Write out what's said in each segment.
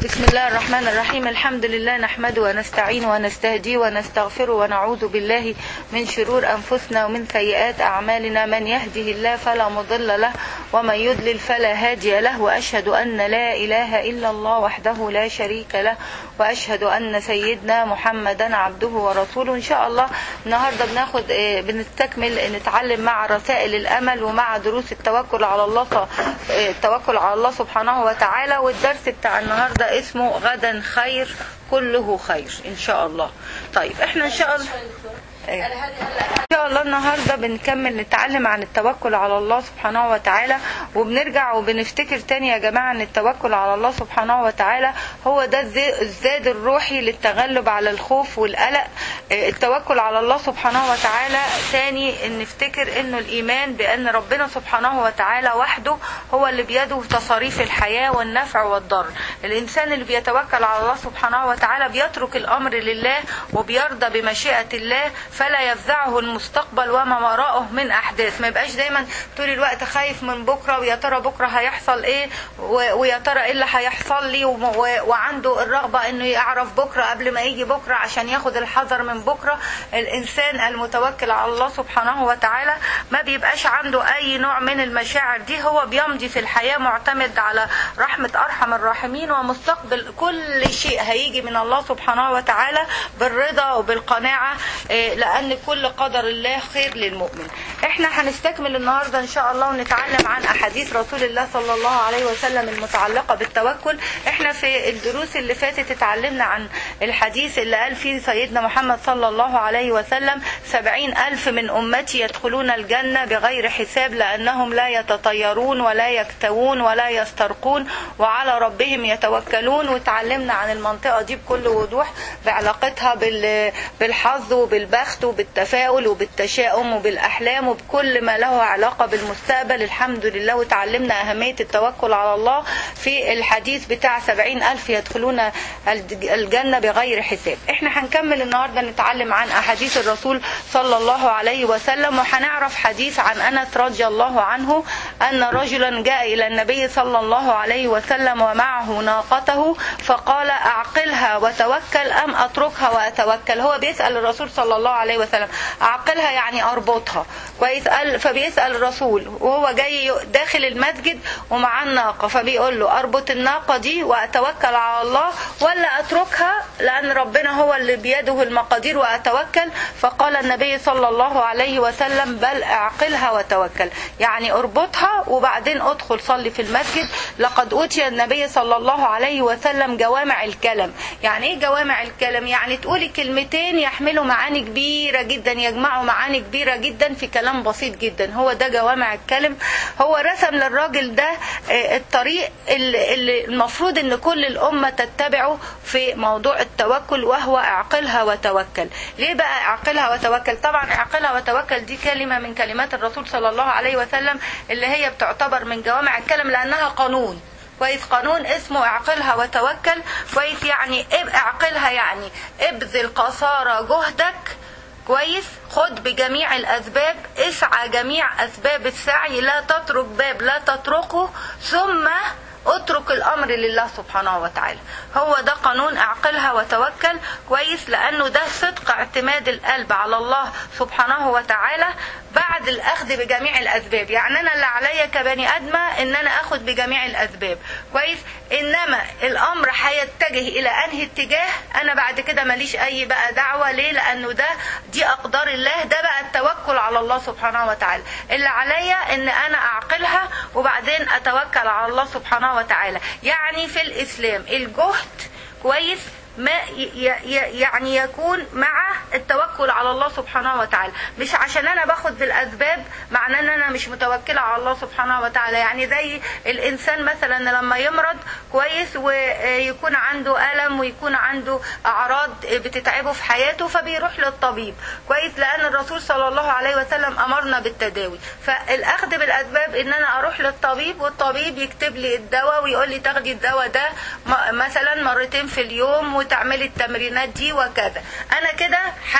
بسم الله الرحمن الرحيم الحمد لله نحمده ونستعين ونستهديه ونستغفره ونعوذ بالله من شرور أنفسنا ومن سيئات أعمالنا من يهده الله فلا مضل له ومن يضلل فلا هادي له وأشهد أن لا إله إلا الله وحده لا شريك له وأشهد أن سيدنا محمدا عبده ورسوله إن شاء الله النهاردة بناخد آه، بنستكمل نتعلم مع رسائل الأمل ومع دروس التوكل على الله آه، التوكل على الله سبحانه وتعالى والدرس بتاع النهاردة اسمه غدا خير كله خير إن شاء الله طيب احنا إن شاء الله أيوة. ان شاء الله النهارده بنكمل نتعلم عن التوكل على الله سبحانه وتعالى وبنرجع وبنفتكر تاني يا جماعه ان التوكل على الله سبحانه وتعالى هو ده الز- الزاد الروحي للتغلب على الخوف والقلق آه، التوكل على الله سبحانه وتعالى تاني ان نفتكر انه الايمان بان ربنا سبحانه وتعالى وحده هو اللي بيده تصاريف الحياه والنفع والضر الانسان اللي بيتوكل على الله سبحانه وتعالى بيترك الامر لله وبيرضى بمشيئه الله فلا يفزعه المستقبل وما وراءه من احداث ما يبقاش دايما طول الوقت خايف من بكره ويا ترى بكره هيحصل ايه و- ويا ترى ايه اللي هيحصل لي وم- و- وعنده الرغبه انه يعرف بكره قبل ما يجي بكره عشان ياخد الحذر من بكره الانسان المتوكل على الله سبحانه وتعالى ما بيبقاش عنده اي نوع من المشاعر دي هو بيمضي في الحياه معتمد على رحمه ارحم الراحمين ومستقبل كل شيء هيجي من الله سبحانه وتعالى بالرضا وبالقناعه إيه، لان كل قدر الله خير للمؤمن احنا هنستكمل النهارده ان شاء الله ونتعلم عن احاديث رسول الله صلى الله عليه وسلم المتعلقه بالتوكل احنا في الدروس اللي فاتت اتعلمنا عن الحديث اللي قال فيه سيدنا محمد صلى الله عليه وسلم سبعين ألف من أمتي يدخلون الجنة بغير حساب لأنهم لا يتطيرون ولا يكتوون ولا يسترقون وعلى ربهم يتوكلون وتعلمنا عن المنطقة دي بكل وضوح بعلاقتها بال- بالحظ وبالبخت وبالتفاؤل وبالتشاؤم وبالأحلام وبكل ما له علاقة بالمستقبل الحمد لله وتعلمنا أهمية التوكل على الله في الحديث بتاع سبعين ألف يدخلون الج- الجنة بغير حساب احنا هنكمل النهاردة نتعلم عن أحاديث الرسول صلى الله عليه وسلم وهنعرف حديث عن أنس رضي الله عنه أن رجلا جاء إلى النبي صلى الله عليه وسلم ومعه ناقته فقال أعقلها وتوكل أم أتركها وأتوكل هو بيسأل الرسول صلى الله عليه وسلم أعقلها يعني أربطها كويس قال فبيسأل الرسول وهو جاي داخل المسجد ومعاه الناقة فبيقول له أربط الناقة دي وأتوكل على الله ولا أتركها لأن ربنا هو اللي بيده المقادير وأتوكل فقال النبي صلى الله عليه وسلم بل أعقلها وتوكل يعني اربطها وبعدين ادخل صلي في المسجد لقد أوتي النبي صلى الله عليه وسلم جوامع الكلم يعني ايه جوامع الكلم يعني تقولي كلمتين يحملوا معاني كبيرة جدا يجمعوا معاني كبيرة جدا في كلام بسيط جدا هو ده جوامع الكلم هو رسم للراجل ده آه، الطريق اللي اللي المفروض ان كل الامة تتبعه في موضوع التوكل وهو اعقلها وتوكل ليه بقى اعقلها وتوكل طبعا اعقلها وتوكل دي كلمة من كلمات الرسول صلى الله عليه وسلم اللي هي بتعتبر من جوامع الكلم لانها قانون كويس قانون اسمه اعقلها وتوكل كويس يعني اب اعقلها يعني ابذل قصارى جهدك كويس خد بجميع الاسباب اسعى جميع اسباب السعي لا تترك باب لا تتركه ثم اترك الامر لله سبحانه وتعالى هو ده قانون اعقلها وتوكل كويس لانه ده صدق اعتماد القلب على الله سبحانه وتعالى بعد الاخذ بجميع الاسباب يعني انا اللي عليا كبني ادمه ان انا اخد بجميع الاسباب كويس انما الامر هيتجه الى انهي اتجاه انا بعد كده ماليش اي بقى دعوه ليه لانه ده دي اقدار الله ده بقى التوكل على الله سبحانه وتعالى اللي عليا ان انا اعقلها وبعدين اتوكل على الله سبحانه وتعالى يعني في الاسلام الجهد كويس ما ي- ي- يعني يكون مع التوكل على الله سبحانه وتعالى مش عشان انا باخد بالاسباب معناه ان انا مش متوكله على الله سبحانه وتعالى يعني زي الانسان مثلا لما يمرض كويس ويكون عنده الم ويكون عنده اعراض بتتعبه في حياته فبيروح للطبيب كويس لان الرسول صلى الله عليه وسلم امرنا بالتداوي فالاخذ بالاسباب ان انا اروح للطبيب والطبيب يكتب لي الدواء ويقول لي تاخدي الدواء ده م- مثلا مرتين في اليوم وتعملي التمرينات دي وكذا انا كده هتبع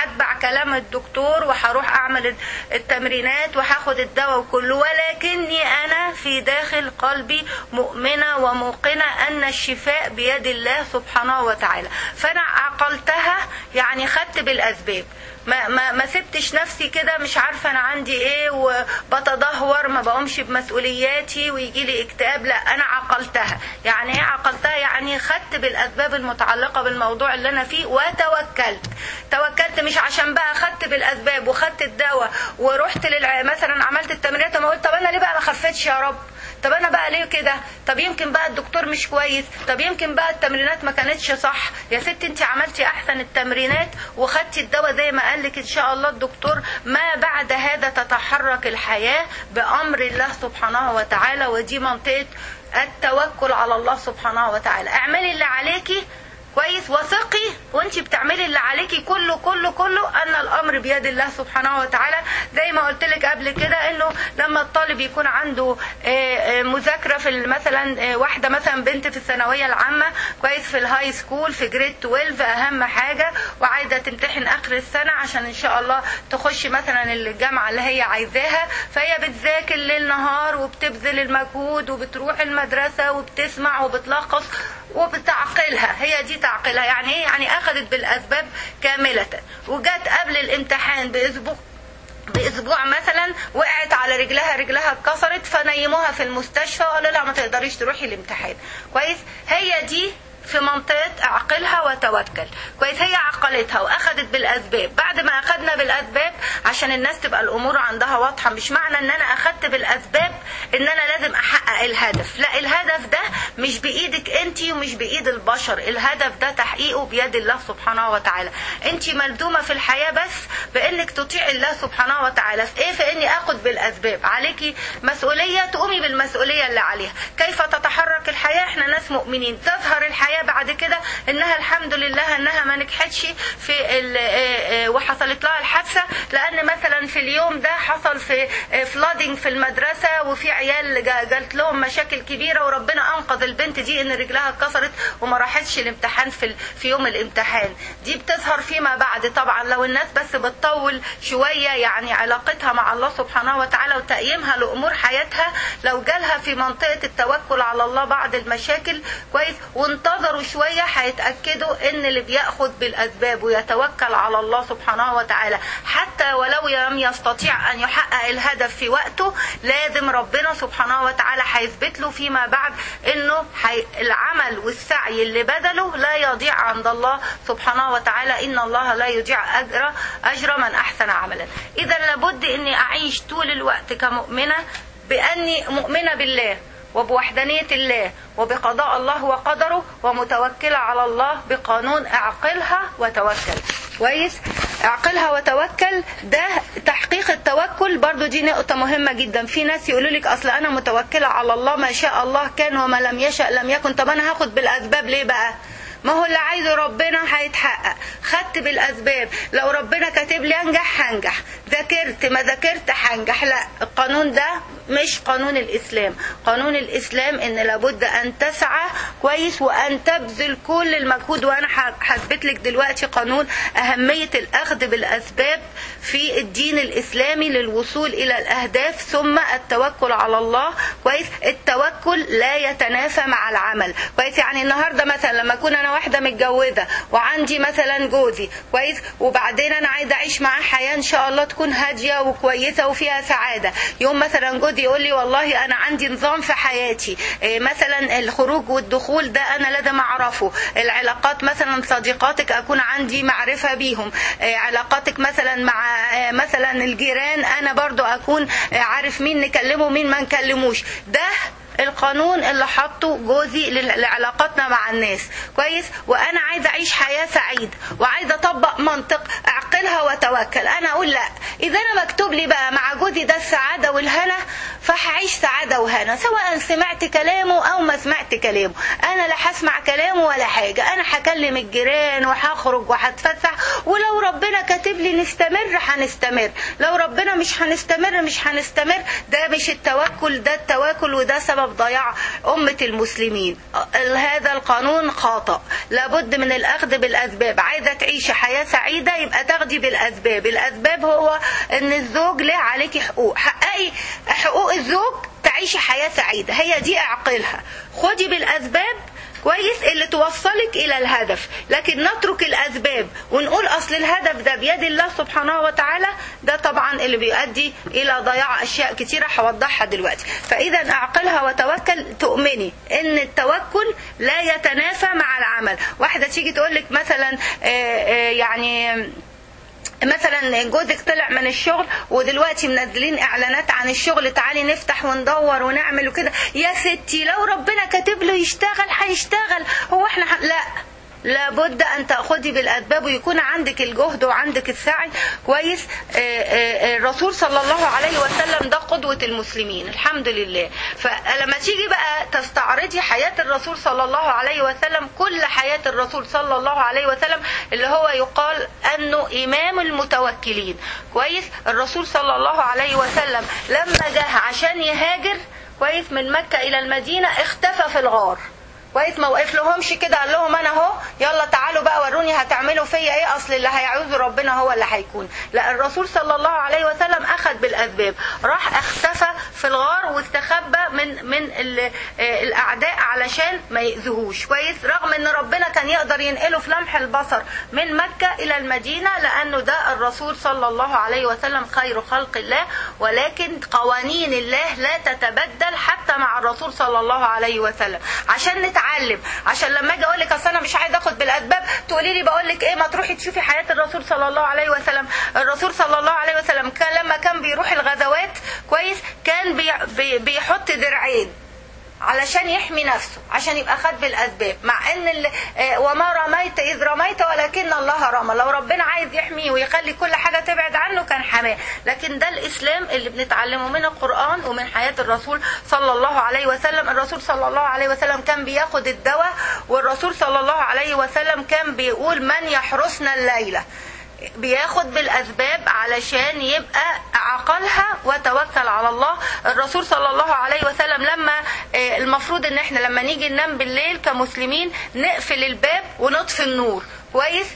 كلام الدكتور وهروح اعمل التمرينات وهاخد الدواء وكله ولكني انا في داخل قلبي مؤمنة وموقنة ان الشفاء بيد الله سبحانه وتعالى فانا عقلتها يعني خدت بالاسباب ما ما ما سبتش نفسي كده مش عارفه انا عندي ايه وبتدهور ما بقومش بمسؤولياتي ويجي لي اكتئاب لا انا عقلتها يعني ايه عقلتها يعني خدت بالاسباب المتعلقه بالموضوع اللي انا فيه وتوكلت توكلت مش عشان بقى خدت بالاسباب وخدت الدواء ورحت للع... مثلا عملت التمرينات وما قلت طب انا ليه بقى ما خفتش يا رب طب انا بقى ليه كده طب يمكن بقى الدكتور مش كويس طب يمكن بقى التمرينات ما كانتش صح يا ست انت عملتي احسن التمرينات وخدتي الدواء زي ما قال لك ان شاء الله الدكتور ما بعد هذا تتحرك الحياه بامر الله سبحانه وتعالى ودي منطقه التوكل على الله سبحانه وتعالى اعملي اللي عليكي كويس وثقي وانت بتعملي اللي عليكي كله كله كله ان الامر بيد الله سبحانه وتعالى زي ما قلت لك قبل كده انه لما الطالب يكون عنده مذاكره في مثلا واحده مثلا بنت في الثانويه العامه كويس في الهاي سكول في جريد 12 اهم حاجه وعايزه تمتحن اخر السنه عشان ان شاء الله تخش مثلا الجامعه اللي هي عايزاها فهي بتذاكر ليل نهار وبتبذل المجهود وبتروح المدرسه وبتسمع وبتلخص وبتعقلها هي دي تعقلها يعني ايه يعني اخذت بالاسباب كامله وجت قبل الامتحان باسبوع باسبوع مثلا وقعت على رجلها رجلها اتكسرت فنيموها في المستشفى وقالوا لها ما تقدريش تروحي الامتحان كويس هي دي في منطقة اعقلها وتوكل كويس هي عقلتها واخدت بالاسباب بعد ما اخدنا بالاسباب عشان الناس تبقى الامور عندها واضحة مش معنى ان انا اخدت بالاسباب ان انا لازم احقق الهدف لا الهدف ده مش بايدك انت ومش بايد البشر الهدف ده تحقيقه بيد الله سبحانه وتعالى انت ملزومة في الحياة بس بانك تطيع الله سبحانه وتعالى في ايه في اني اخد بالاسباب عليكي مسؤولية تقومي بالمسؤولية اللي عليها كيف تتحرك الحياة احنا ناس مؤمنين تظهر الحياة بعد كده انها الحمد لله انها ما نجحتش في وحصلت لها الحادثه لان مثلا في اليوم ده حصل في فلادنج في المدرسه وفي عيال جالت لهم مشاكل كبيره وربنا انقذ البنت دي ان رجلها اتكسرت وما راحتش الامتحان في في يوم الامتحان دي بتظهر فيما بعد طبعا لو الناس بس بتطول شويه يعني علاقتها مع الله سبحانه وتعالى وتقييمها لامور حياتها لو جالها في منطقه التوكل على الله بعض المشاكل كويس وانتظروا شوية هيتأكدوا ان اللي بيأخذ بالأسباب ويتوكل على الله سبحانه وتعالى حتى ولو لم يستطيع أن يحقق الهدف في وقته لازم ربنا سبحانه وتعالى هيثبت له فيما بعد انه حي... العمل والسعي اللي بذله لا يضيع عند الله سبحانه وتعالى ان الله لا يضيع اجر اجر من احسن عملا اذا لابد اني اعيش طول الوقت كمؤمنة باني مؤمنة بالله وبوحدانية الله وبقضاء الله وقدره ومتوكلة على الله بقانون اعقلها وتوكل كويس اعقلها وتوكل ده تحقيق التوكل برضو دي نقطة مهمة جدا في ناس يقولوا لك اصل انا متوكلة على الله ما شاء الله كان وما لم يشأ لم يكن طب انا هاخد بالاسباب ليه بقى ما هو اللي عايزه ربنا هيتحقق خدت بالاسباب لو ربنا كاتب لي انجح هنجح ذاكرت ما ذاكرت هنجح لا القانون ده مش قانون الاسلام قانون الاسلام ان لابد ان تسعى كويس وان تبذل كل المجهود وانا هثبت لك دلوقتي قانون اهميه الاخذ بالاسباب في الدين الاسلامي للوصول الى الاهداف ثم التوكل على الله كويس التوكل لا يتنافى مع العمل كويس يعني النهارده مثلا لما اكون انا واحده متجوزه وعندي مثلا جوزي كويس وبعدين انا عايزه اعيش معاه حياه ان شاء الله تكون هاديه وكويسه وفيها سعاده يوم مثلا جوزي يقول لي والله انا عندي نظام في حياتي إيه مثلا الخروج والدخول ده انا لازم اعرفه العلاقات مثلا صديقاتك اكون عندي معرفه بيهم إيه علاقاتك مثلا مع إيه مثلا الجيران انا برضو اكون عارف مين نكلمه مين ما نكلموش ده القانون اللي حاطه جوزي لعلاقاتنا مع الناس كويس وانا عايزه اعيش حياه سعيده وعايزه اطبق منطق اعقلها وتوكل انا اقول لا اذا انا مكتوب لي بقى مع جوزي ده السعاده والهنا فهعيش سعاده وهنا سواء سمعت كلامه او ما سمعت كلامه انا لا هسمع كلامه ولا حاجه انا هكلم الجيران وهخرج وهتفسح ولو ربنا كاتب لي نستمر هنستمر لو ربنا مش هنستمر مش هنستمر ده مش التوكل ده التواكل وده سبب سبب ضياع أمة المسلمين هذا القانون خاطئ لابد من الأخذ بالأسباب عايزة تعيشي حياة سعيدة يبقى تاخدي بالأسباب الأسباب هو أن الزوج له عليكي حقوق حققي حقوق الزوج تعيشي حياة سعيدة هي دي اعقلها خدي بالأسباب كويس اللي توصلك الى الهدف لكن نترك الاسباب ونقول اصل الهدف ده بيد الله سبحانه وتعالى ده طبعا اللي بيؤدي الى ضياع اشياء كتيره هوضحها دلوقتي فاذا اعقلها وتوكل تؤمني ان التوكل لا يتنافى مع العمل واحده تيجي تقول لك مثلا يعني مثلا جوزك طلع من الشغل ودلوقتي منزلين اعلانات عن الشغل تعالي نفتح وندور ونعمل وكده يا ستي لو ربنا كاتب له يشتغل هيشتغل هو احنا ح... لا لابد ان تاخذي بالاسباب ويكون عندك الجهد وعندك السعي كويس الرسول صلى الله عليه وسلم ده قدوه المسلمين الحمد لله فلما تيجي بقى تستعرضي حياه الرسول صلى الله عليه وسلم كل حياه الرسول صلى الله عليه وسلم اللي هو يقال انه امام المتوكلين كويس الرسول صلى الله عليه وسلم لما جه عشان يهاجر كويس من مكه الى المدينه اختفى في الغار كويس ما وقف لهمش كده قال لهم انا اهو يلا تعالوا بقى وروني هتعملوا فيا ايه اصل اللي هيعوز ربنا هو اللي هيكون لا الرسول صلى الله عليه وسلم اخذ بالاسباب راح اختفى في الغار واستخبى من من الاعداء علشان ما ياذوهوش كويس رغم ان ربنا كان يقدر ينقله في لمح البصر من مكه الى المدينه لانه ده الرسول صلى الله عليه وسلم خير خلق الله ولكن قوانين الله لا تتبدل حتى مع الرسول صلى الله عليه وسلم عشان نتعلم اتعلم عشان لما اجي اقول لك اصل انا مش عايز اخد بالاسباب تقولي لي بقول لك ايه ما تروحي تشوفي حياه الرسول صلى الله عليه وسلم الرسول صلى الله عليه وسلم كان لما كان بيروح الغزوات كويس كان بي بي بيحط درعين علشان يحمي نفسه عشان يبقى خد بالاسباب مع ان ال... وما رميت اذ رميت ولكن الله رمى لو ربنا عايز يحميه ويخلي كل حاجه تبعد عنه كان حماه لكن ده الاسلام اللي بنتعلمه من القران ومن حياه الرسول صلى الله عليه وسلم الرسول صلى الله عليه وسلم كان بياخد الدواء والرسول صلى الله عليه وسلم كان بيقول من يحرسنا الليله بياخد بالاسباب علشان يبقى عقلها وتوكل على الله الرسول صلى الله عليه وسلم لما المفروض ان احنا لما نيجي ننام بالليل كمسلمين نقفل الباب ونطفي النور كويس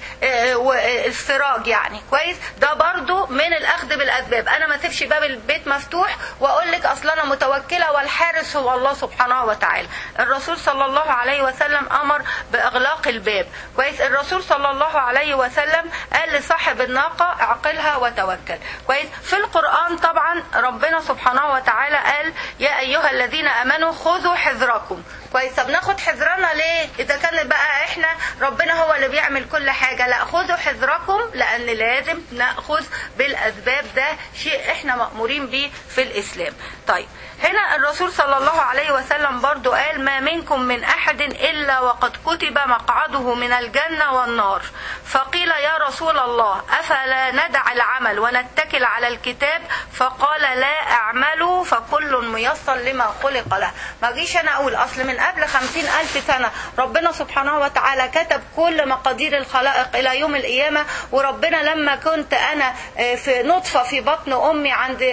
السراج يعني كويس ده برضو من الاخذ بالاسباب انا ما اسيبش باب البيت مفتوح واقول لك اصل انا متوكله والحارس هو الله سبحانه وتعالى الرسول صلى الله عليه وسلم امر باغلاق الباب كويس الرسول صلى الله عليه وسلم قال لصاحب الناقه اعقلها وتوكل كويس في القران طبعا ربنا سبحانه وتعالى قال يا ايها الذين امنوا خذوا حذركم كويس طب ناخد حذرنا ليه اذا كان بقى احنا ربنا هو اللي بيعمل كل حاجه لا خذوا حذركم لان لازم ناخذ بالاسباب ده شيء احنا مامورين بيه في الاسلام طيب هنا الرسول صلى الله عليه وسلم برضو قال ما منكم من احد الا وقد كتب مقعده من الجنه والنار فقيل يا رسول الله افلا ندع العمل ونتكل على الكتاب فقال لا اعملوا فكل ميسر لما خلق له ما جيش انا اقول اصل من قبل خمسين الف سنه ربنا سبحانه وتعالى كتب كل مقادير الخلائق الى يوم القيامه وربنا لما كنت انا في نطفه في بطن امي عند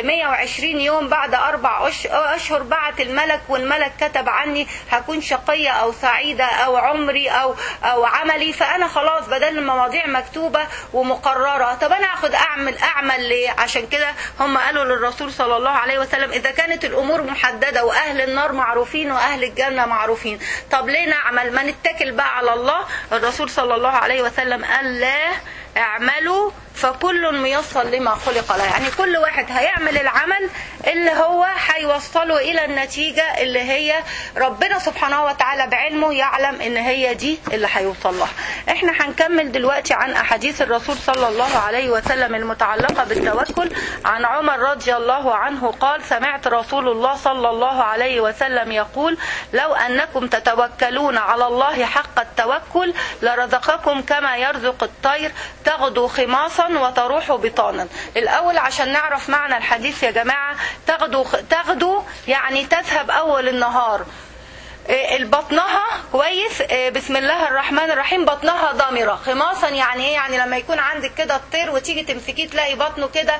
120 يوم بعد اربع اشهر بعت الملك والملك كتب عني هكون شقيه او سعيده او عمري او او عملي فانا خلاص بدل المواضيع مكتوبه ومقرره طب انا اخد اعمل اعمل ليه عشان كده هم قالوا للرسول صلى الله عليه وسلم اذا كانت الامور محدده واهل النار معروفين واهل الجنه معروفين طب ليه نعمل ما نتكل بقى على الله الرسول صلى الله عليه وسلم قال لا اعملوا فكل ميسر لما خلق له يعني كل واحد هيعمل العمل اللي هو هيوصله الى النتيجة اللي هي ربنا سبحانه وتعالى بعلمه يعلم ان هي دي اللي هيوصل لها احنا هنكمل دلوقتي عن احاديث الرسول صلى الله عليه وسلم المتعلقة بالتوكل عن عمر رضي الله عنه قال سمعت رسول الله صلى الله عليه وسلم يقول لو انكم تتوكلون على الله حق التوكل لرزقكم كما يرزق الطير تغدو خماصا وتروح بطانا الاول عشان نعرف معنى الحديث يا جماعه تغدو تغدو يعني تذهب اول النهار البطنها كويس بسم الله الرحمن الرحيم بطنها ضامره خماصا يعني ايه يعني لما يكون عندك كده الطير وتيجي تمسكيه تلاقي بطنه كده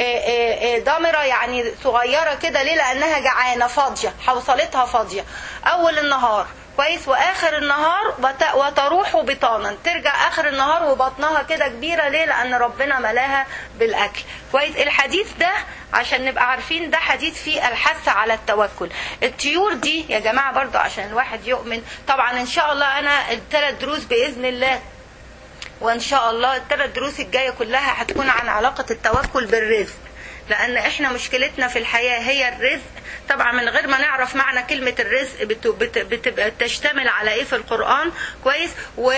ضامره يعني صغيره كده ليه لانها جعانه فاضيه حوصلتها فاضيه اول النهار كويس واخر النهار وتروح بطانا ترجع اخر النهار وبطنها كده كبيره ليه لان ربنا ملاها بالاكل كويس الحديث ده عشان نبقى عارفين ده حديث فيه الحث على التوكل الطيور دي يا جماعه برضو عشان الواحد يؤمن طبعا ان شاء الله انا الثلاث دروس باذن الله وان شاء الله الثلاث دروس الجايه كلها هتكون عن علاقه التوكل بالرزق لان احنا مشكلتنا في الحياه هي الرزق طبعا من غير ما نعرف معنى كلمة الرزق بتبقى تشتمل على ايه في القرآن كويس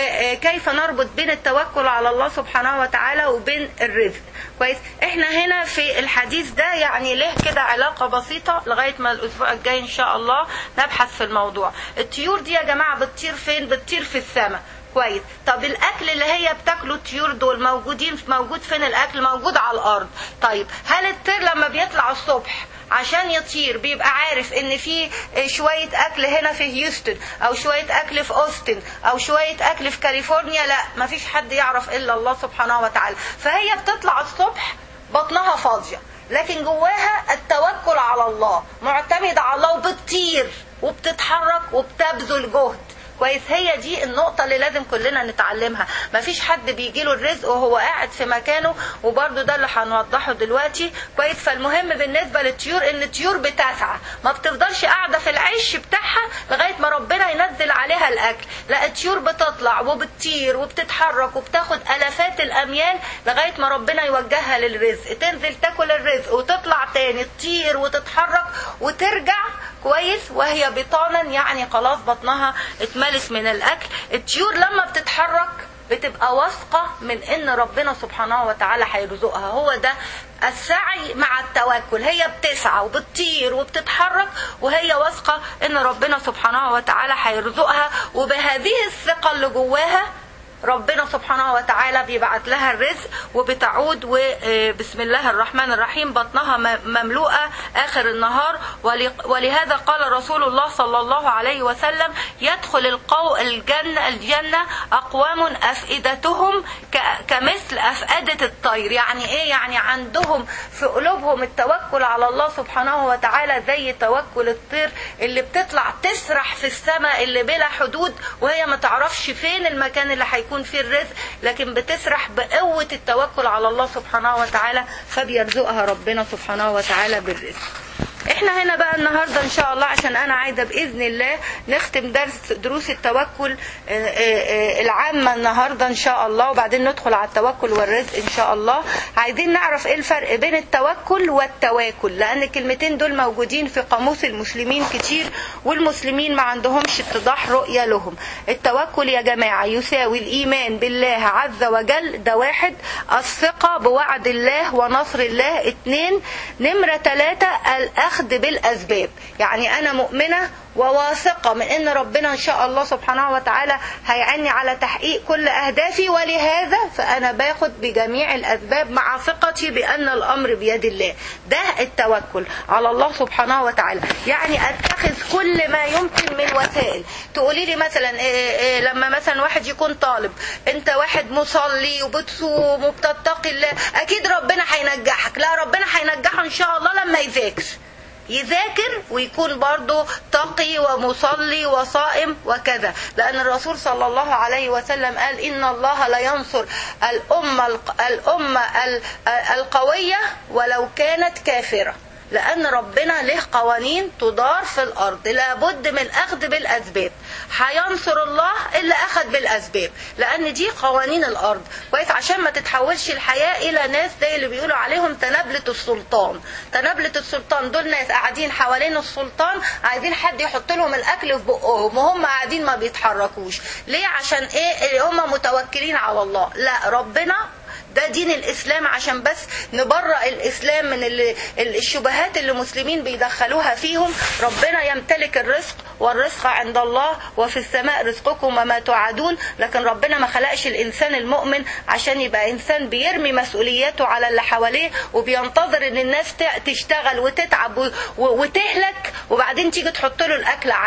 وكيف نربط بين التوكل على الله سبحانه وتعالى وبين الرزق كويس احنا هنا في الحديث ده يعني له كده علاقة بسيطة لغاية ما الاسبوع الجاي ان شاء الله نبحث في الموضوع الطيور دي يا جماعة بتطير فين بتطير في السماء كويس طب الاكل اللي هي بتاكله الطيور دول موجودين موجود فين الاكل موجود على الارض طيب هل الطير لما بيطلع الصبح عشان يطير بيبقى عارف ان في شوية اكل هنا في هيوستن او شوية اكل في اوستن او شوية اكل في كاليفورنيا لا مفيش حد يعرف الا الله سبحانه وتعالى فهي بتطلع الصبح بطنها فاضية لكن جواها التوكل على الله معتمدة على الله وبتطير وبتتحرك وبتبذل جهد كويس هي دي النقطة اللي لازم كلنا نتعلمها مفيش حد بيجي له الرزق وهو قاعد في مكانه وبرده ده اللي هنوضحه دلوقتي كويس فالمهم بالنسبة للطيور ان الطيور بتسعى ما بتفضلش قاعدة في العيش بتاعها لغاية ما ربنا ينزل عليها الاكل لا الطيور بتطلع وبتطير وبتتحرك وبتاخد الافات الاميال لغاية ما ربنا يوجهها للرزق تنزل تاكل الرزق وتطلع تاني تطير وتتحرك وترجع كويس وهي بطانا يعني خلاص بطنها اتملت من الاكل الطيور لما بتتحرك بتبقى واثقة من ان ربنا سبحانه وتعالى هيرزقها هو ده السعي مع التوكل هي بتسعى وبتطير وبتتحرك وهي واثقة ان ربنا سبحانه وتعالى هيرزقها وبهذه الثقة اللي جواها ربنا سبحانه وتعالى بيبعت لها الرزق وبتعود وبسم الله الرحمن الرحيم بطنها مملوءة آخر النهار ولهذا قال رسول الله صلى الله عليه وسلم يدخل القو الجنة, الجنة أقوام أفئدتهم كمثل أفئدة الطير يعني إيه يعني عندهم في قلوبهم التوكل على الله سبحانه وتعالى زي توكل الطير اللي بتطلع تسرح في السماء اللي بلا حدود وهي ما تعرفش فين المكان اللي هيكون يكون فيه الرزق لكن بتسرح بقوة التوكل على الله سبحانه وتعالى فبيرزقها ربنا سبحانه وتعالى بالرزق احنا هنا بقى النهاردة ان شاء الله عشان انا عايزة باذن الله نختم درس دروس التوكل العامة النهاردة ان شاء الله وبعدين ندخل على التوكل والرزق ان شاء الله عايزين نعرف ايه الفرق بين التوكل والتواكل لان الكلمتين دول موجودين في قاموس المسلمين كتير والمسلمين ما عندهمش اتضاح رؤية لهم التوكل يا جماعة يساوي الايمان بالله عز وجل ده واحد الثقة بوعد الله ونصر الله اتنين نمرة ثلاثة الاخذ بالاسباب يعني انا مؤمنة وواثقة من ان ربنا ان شاء الله سبحانه وتعالى هيعني على تحقيق كل اهدافي ولهذا فانا باخد بجميع الاسباب مع ثقتي بان الامر بيد الله ده التوكل على الله سبحانه وتعالى يعني اتخذ كل ما يمكن من وسائل تقولي لي مثلا إيه إيه لما مثلا واحد يكون طالب انت واحد مصلي وبتصوم وبتتقي الله اكيد ربنا هينجحك لا ربنا هينجحه ان شاء الله لما يذاكر يذاكر ويكون برضه تقي ومصلي وصائم وكذا لأن الرسول صلى الله عليه وسلم قال إن الله لا ينصر الأمة الأمة القوية ولو كانت كافرة لأن ربنا له قوانين تدار في الأرض لابد من أخذ بالأسباب هينصر الله اللي أخذ بالأسباب لأن دي قوانين الأرض كويس عشان ما تتحولش الحياة إلى ناس زي اللي بيقولوا عليهم تنابلة السلطان تنابلة السلطان دول ناس قاعدين حوالين السلطان عايزين حد يحط لهم الأكل في بقهم وهم قاعدين ما بيتحركوش ليه عشان إيه هم متوكلين على الله لا ربنا ده دين الاسلام عشان بس نبرأ الاسلام من الشبهات اللي المسلمين بيدخلوها فيهم ربنا يمتلك الرزق والرزق عند الله وفي السماء رزقكم وما توعدون لكن ربنا ما خلقش الانسان المؤمن عشان يبقى انسان بيرمي مسؤولياته على اللي حواليه وبينتظر ان الناس تشتغل وتتعب وتهلك وبعدين تيجي تحط له الاكل عنده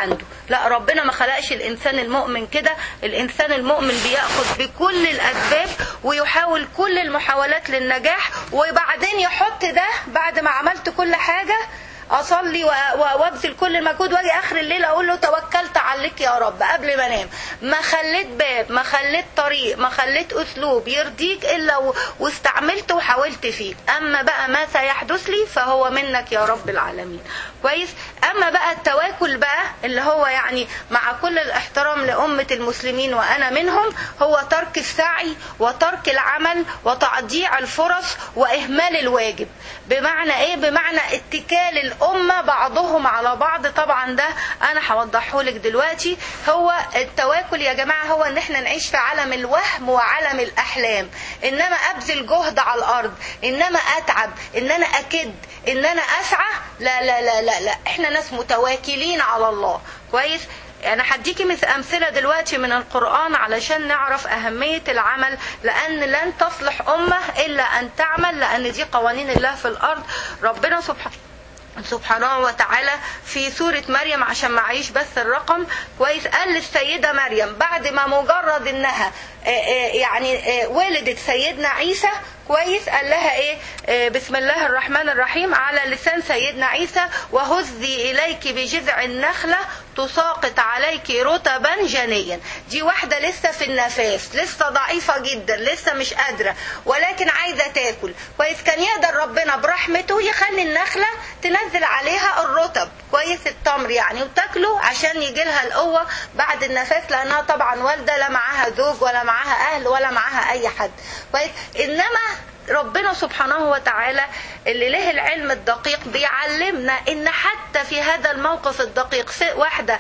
لا ربنا ما خلقش الانسان المؤمن كده الانسان المؤمن بياخذ بكل الاسباب ويحاول كل المحاولات للنجاح وبعدين يحط ده بعد ما عملت كل حاجه اصلي وابذل كل المجهود واجي اخر الليل اقول له توكلت عليك يا رب قبل ما انام ما خليت باب ما خليت طريق ما خليت اسلوب يرضيك الا و... واستعملته وحاولت فيه اما بقى ما سيحدث لي فهو منك يا رب العالمين كويس اما بقى التواكل بقى اللي هو يعني مع كل الاحترام لامه المسلمين وانا منهم هو ترك السعي وترك العمل وتضييع الفرص واهمال الواجب بمعنى ايه بمعنى اتكال الامه بعضهم على بعض طبعا ده انا هوضحه لك دلوقتي هو التواكل يا جماعه هو ان احنا نعيش في عالم الوهم وعالم الاحلام انما ابذل جهد على الارض انما اتعب ان انا اكد ان انا اسعى لا لا لا لا, لا. احنا ناس متواكلين على الله كويس انا هديكي مثل امثله دلوقتي من القران علشان نعرف اهميه العمل لان لن تصلح امه الا ان تعمل لان دي قوانين الله في الارض ربنا سبحانه سبحانه وتعالى في سورة مريم عشان معيش بس الرقم كويس قال للسيدة مريم بعد ما مجرد انها يعني ولدت سيدنا عيسى كويس قال لها ايه آه بسم الله الرحمن الرحيم على لسان سيدنا عيسى وهزي اليك بجذع النخله تساقط عليك رطبا جنيا دي واحده لسه في النفاس لسه ضعيفه جدا لسه مش قادره ولكن عايزه تاكل كويس كان يقدر ربنا برحمته يخلي النخله تنزل عليها الرطب كويس التمر يعني وتاكله عشان يجي لها القوه بعد النفاس لانها طبعا والده لا معاها زوج ولا معاها اهل ولا معاها اي حد كويس انما ربنا سبحانه وتعالى اللي له العلم الدقيق بيعلمنا ان حتى في هذا الموقف الدقيق واحدة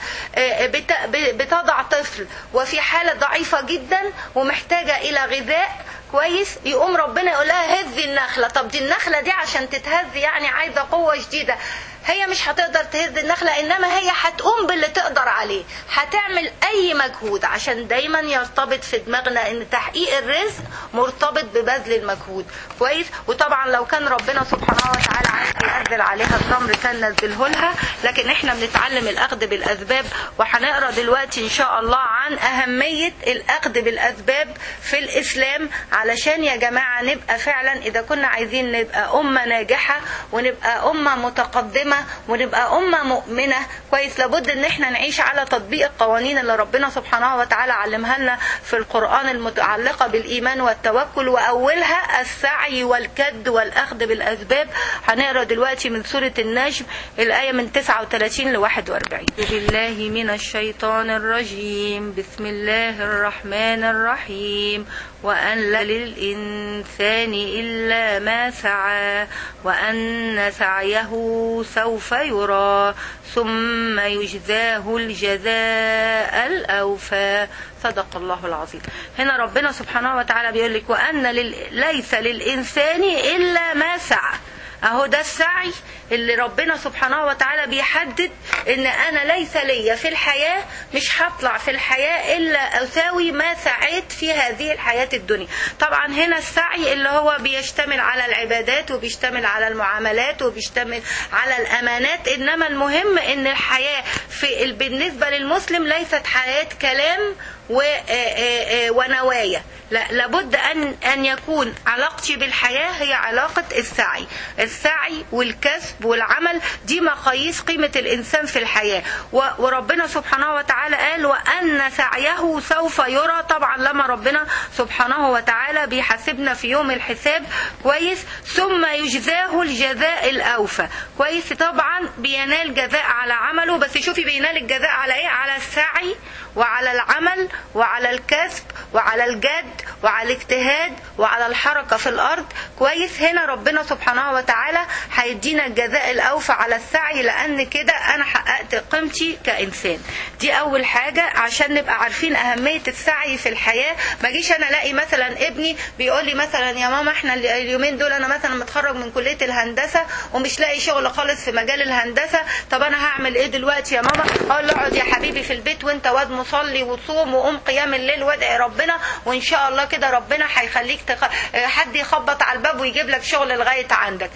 بتضع طفل وفي حالة ضعيفة جدا ومحتاجة الى غذاء كويس يقوم ربنا يقول لها هزي النخله طب دي النخله دي عشان تتهز يعني عايزه قوه شديده هي مش هتقدر تهز النخلة إنما هي هتقوم باللي تقدر عليه هتعمل أي مجهود عشان دايما يرتبط في دماغنا إن تحقيق الرزق مرتبط ببذل المجهود كويس وطبعا لو كان ربنا سبحانه وتعالى عايز ينزل عليها التمر كان نزله لها لكن احنا بنتعلم الأخذ بالأسباب وهنقرا دلوقتي إن شاء الله عن أهمية الأخذ بالأسباب في الإسلام علشان يا جماعة نبقى فعلا إذا كنا عايزين نبقى أمة ناجحة ونبقى أمة متقدمة ونبقى أمة مؤمنة كويس لابد إن احنا نعيش على تطبيق القوانين اللي ربنا سبحانه وتعالى علمها لنا في القرآن المتعلقة بالإيمان والتوكل وأولها السعي والكد والأخذ بالأسباب هنقرا دلوقتي من سورة النجم الآية من 39 ل 41 بالله من الشيطان الرجيم بسم الله الرحمن الرحيم وأن للإنسان إلا ما سعى وأن سعيه سوف يرى ثم يجزاه الجزاء الأوفى صدق الله العظيم هنا ربنا سبحانه وتعالى بيقول لك وأن لل... ليس للإنسان إلا ما سعى اهو ده السعي اللي ربنا سبحانه وتعالى بيحدد ان انا ليس ليا في الحياة مش هطلع في الحياة الا اساوي ما سعيت في هذه الحياة الدنيا طبعا هنا السعي اللي هو بيشتمل على العبادات وبيشتمل على المعاملات وبيشتمل على الامانات انما المهم ان الحياة في بالنسبة للمسلم ليست حياة كلام ونوايا لا لابد ان ان يكون علاقتي بالحياه هي علاقه السعي السعي والكسب والعمل دي مقاييس قيمه الانسان في الحياه وربنا سبحانه وتعالى قال وان سعيه سوف يرى طبعا لما ربنا سبحانه وتعالى بيحاسبنا في يوم الحساب كويس ثم يجزاه الجزاء الاوفى كويس طبعا بينال جزاء على عمله بس شوفي بينال الجزاء على ايه على السعي وعلى العمل وعلى الكسب وعلى الجد وعلى الاجتهاد وعلى الحركة في الأرض كويس هنا ربنا سبحانه وتعالى هيدينا الجزاء الأوفى على السعي لأن كده أنا حققت قيمتي كإنسان دي أول حاجة عشان نبقى عارفين أهمية السعي في الحياة ما جيش أنا ألاقي مثلا ابني بيقول لي مثلا يا ماما احنا اليومين دول أنا مثلا متخرج من كلية الهندسة ومش لاقي شغل خالص في مجال الهندسة طب أنا هعمل إيه دلوقتي يا ماما أقول له اقعد يا حبيبي في البيت وأنت واد مصلي وصوم وقوم قيام الليل وادعي ربنا ربنا وان شاء الله كده ربنا هيخليك تخ... حد يخبط على الباب ويجيب لك شغل لغايه عندك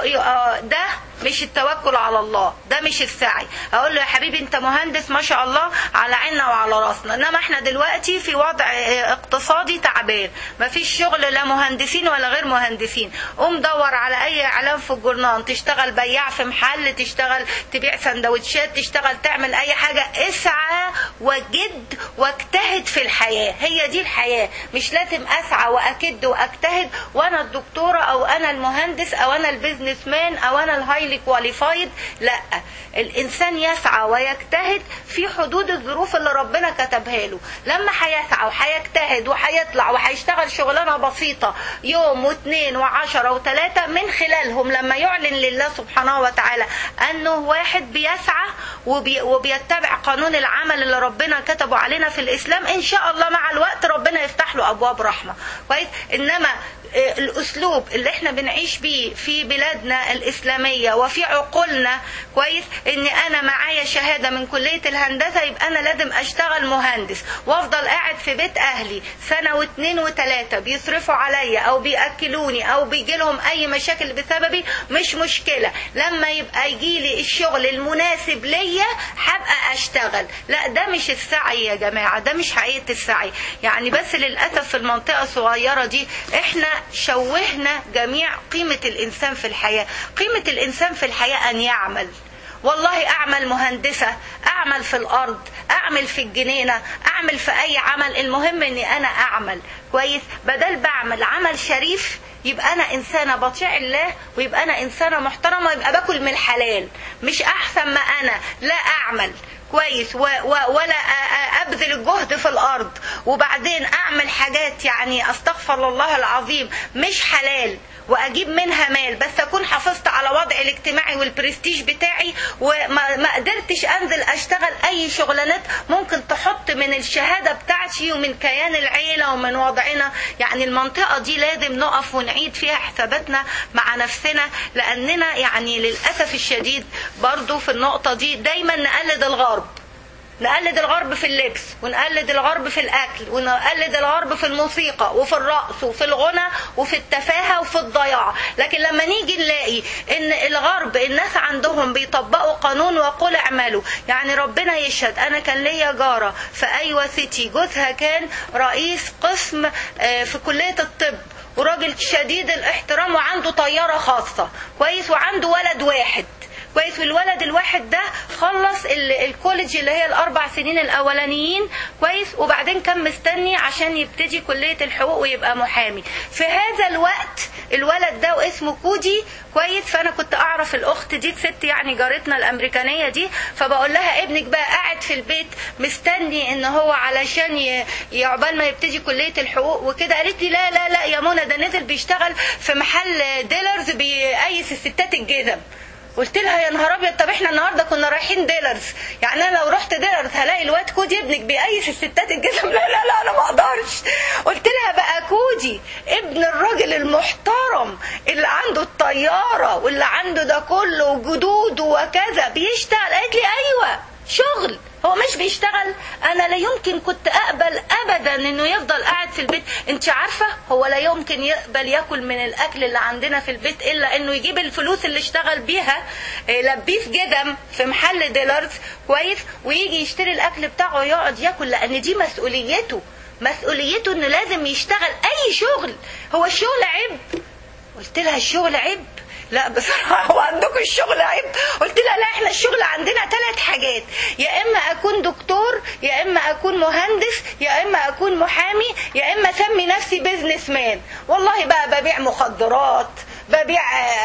ده مش التوكل على الله ده مش السعي اقول له يا حبيبي انت مهندس ما شاء الله على عيننا وعلى راسنا انما احنا دلوقتي في وضع اقتصادي تعبان مفيش شغل لا مهندسين ولا غير مهندسين قوم دور على اي اعلان في الجورنال تشتغل بياع في محل تشتغل تبيع سندوتشات تشتغل تعمل اي حاجه اسعى وجد واجتهد في الحياه هي دي الحياه مش لازم اسعى واكد واجتهد وانا الدكتوره او انا المهندس او انا البيزنس مان او انا الهايلي كواليفايد لا الانسان يسعى ويجتهد في حدود الظروف اللي ربنا كتبها له لما هيسعى وهيجتهد وهيطلع وهيشتغل شغلانه بسيطه يوم واثنين وعشرة وثلاثة من خلالهم لما يعلن لله سبحانه وتعالى انه واحد بيسعى وبي وبيتبع قانون العمل اللي ربنا كتبه علينا في الاسلام ان شاء الله مع الوقت ربنا يفتح له ابواب رحمه كويس انما الاسلوب اللي احنا بنعيش بيه في بلادنا الاسلاميه وفي عقولنا كويس ان انا معايا شهاده من كليه الهندسه يبقى انا لازم اشتغل مهندس وافضل قاعد في بيت اهلي سنه واثنين وثلاثه بيصرفوا عليا او بياكلوني او بيجي لهم اي مشاكل بسببي مش مشكله لما يبقى يجي لي الشغل المناسب ليا هبقى اشتغل لا ده مش السعي يا جماعه ده مش حقيقه السعي يعني بس للاسف في المنطقه الصغيره دي احنا شوهنا جميع قيمة الإنسان في الحياة قيمة الإنسان في الحياة أن يعمل والله أعمل مهندسة أعمل في الأرض أعمل في الجنينة أعمل في أي عمل المهم أني أنا أعمل كويس بدل بعمل عمل شريف يبقى أنا إنسانة بطيع الله ويبقى أنا إنسانة محترمة ويبقى باكل من الحلال مش أحسن ما أنا لا أعمل كويس و و ولا ابذل الجهد في الارض وبعدين اعمل حاجات يعني استغفر الله العظيم مش حلال واجيب منها مال بس اكون حافظت على وضعي الاجتماعي والبرستيج بتاعي وما ما قدرتش انزل اشتغل اي شغلانات ممكن تحط من الشهاده بتاعتي ومن كيان العيله ومن وضعنا يعني المنطقه دي لازم نقف ونعيد فيها حساباتنا مع نفسنا لاننا يعني للاسف الشديد برضو في النقطه دي دايما نقلد الغرب نقلد الغرب في اللبس ونقلد الغرب في الاكل ونقلد الغرب في الموسيقى وفي الرقص وفي الغنى وفي التفاهه وفي الضياع لكن لما نيجي نلاقي ان الغرب الناس عندهم بيطبقوا قانون وقل اعملوا يعني ربنا يشهد انا كان ليا جاره في ايوه سيتي جوزها كان رئيس قسم في كليه الطب وراجل شديد الاحترام وعنده طياره خاصه كويس وعنده ولد واحد كويس والولد الواحد ده خلص الكوليدج اللي هي الاربع سنين الاولانيين كويس وبعدين كان مستني عشان يبتدي كليه الحقوق ويبقى محامي في هذا الوقت الولد ده واسمه كودي كويس فانا كنت اعرف الاخت دي ست يعني جارتنا الامريكانيه دي فبقول لها ابنك بقى قاعد في البيت مستني ان هو علشان عقبال ما يبتدي كليه الحقوق وكده قالت لي لا لا لا يا منى ده نزل بيشتغل في محل ديلرز بيقيس الستات الجزم قلت لها يا نهار ابيض طب احنا النهارده كنا رايحين ديلرز يعني انا لو رحت ديلرز هلاقي الواد كودي ابنك بيقيس الستات الجسم لا لا لا انا ما اقدرش قلت لها بقى كودي ابن الراجل المحترم اللي عنده الطياره واللي عنده ده كله وجدوده وكذا بيشتغل قالت لي ايوه شغل هو مش بيشتغل انا لا يمكن كنت اقبل ابدا انه يفضل قاعد في البيت انت عارفه هو لا يمكن يقبل ياكل من الاكل اللي عندنا في البيت الا انه يجيب الفلوس اللي اشتغل بيها لبيه في جدم في محل ديلرز كويس ويجي يشتري الاكل بتاعه ويقعد ياكل لان دي مسؤوليته مسؤوليته انه لازم يشتغل اي شغل هو الشغل عيب قلت لها الشغل عيب لا بصراحة هو عندكم الشغل عيب قلت لها لا احنا الشغل عندنا ثلاث حاجات يا اما اكون دكتور يا اما اكون مهندس يا اما اكون محامي يا اما اسمي نفسي بيزنس مان والله بقى ببيع مخدرات ببيع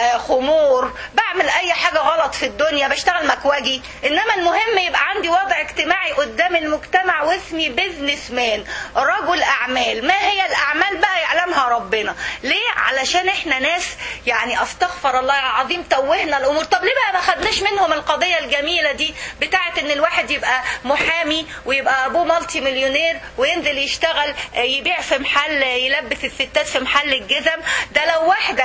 خمور بعمل اي حاجة غلط في الدنيا بشتغل مكواجي انما المهم يبقى عندي وضع اجتماعي قدام المجتمع واسمي بيزنس مان رجل اعمال ما هي الاعمال بقى يعلمها ربنا ليه علشان احنا ناس يعني استغفر الله العظيم توهنا الامور طب ليه بقى ما خدناش منهم القضية الجميلة دي بتاعت ان الواحد يبقى محامي ويبقى ابوه مالتي مليونير وينزل يشتغل يبيع في محل يلبس الستات في محل الجزم ده لو واحدة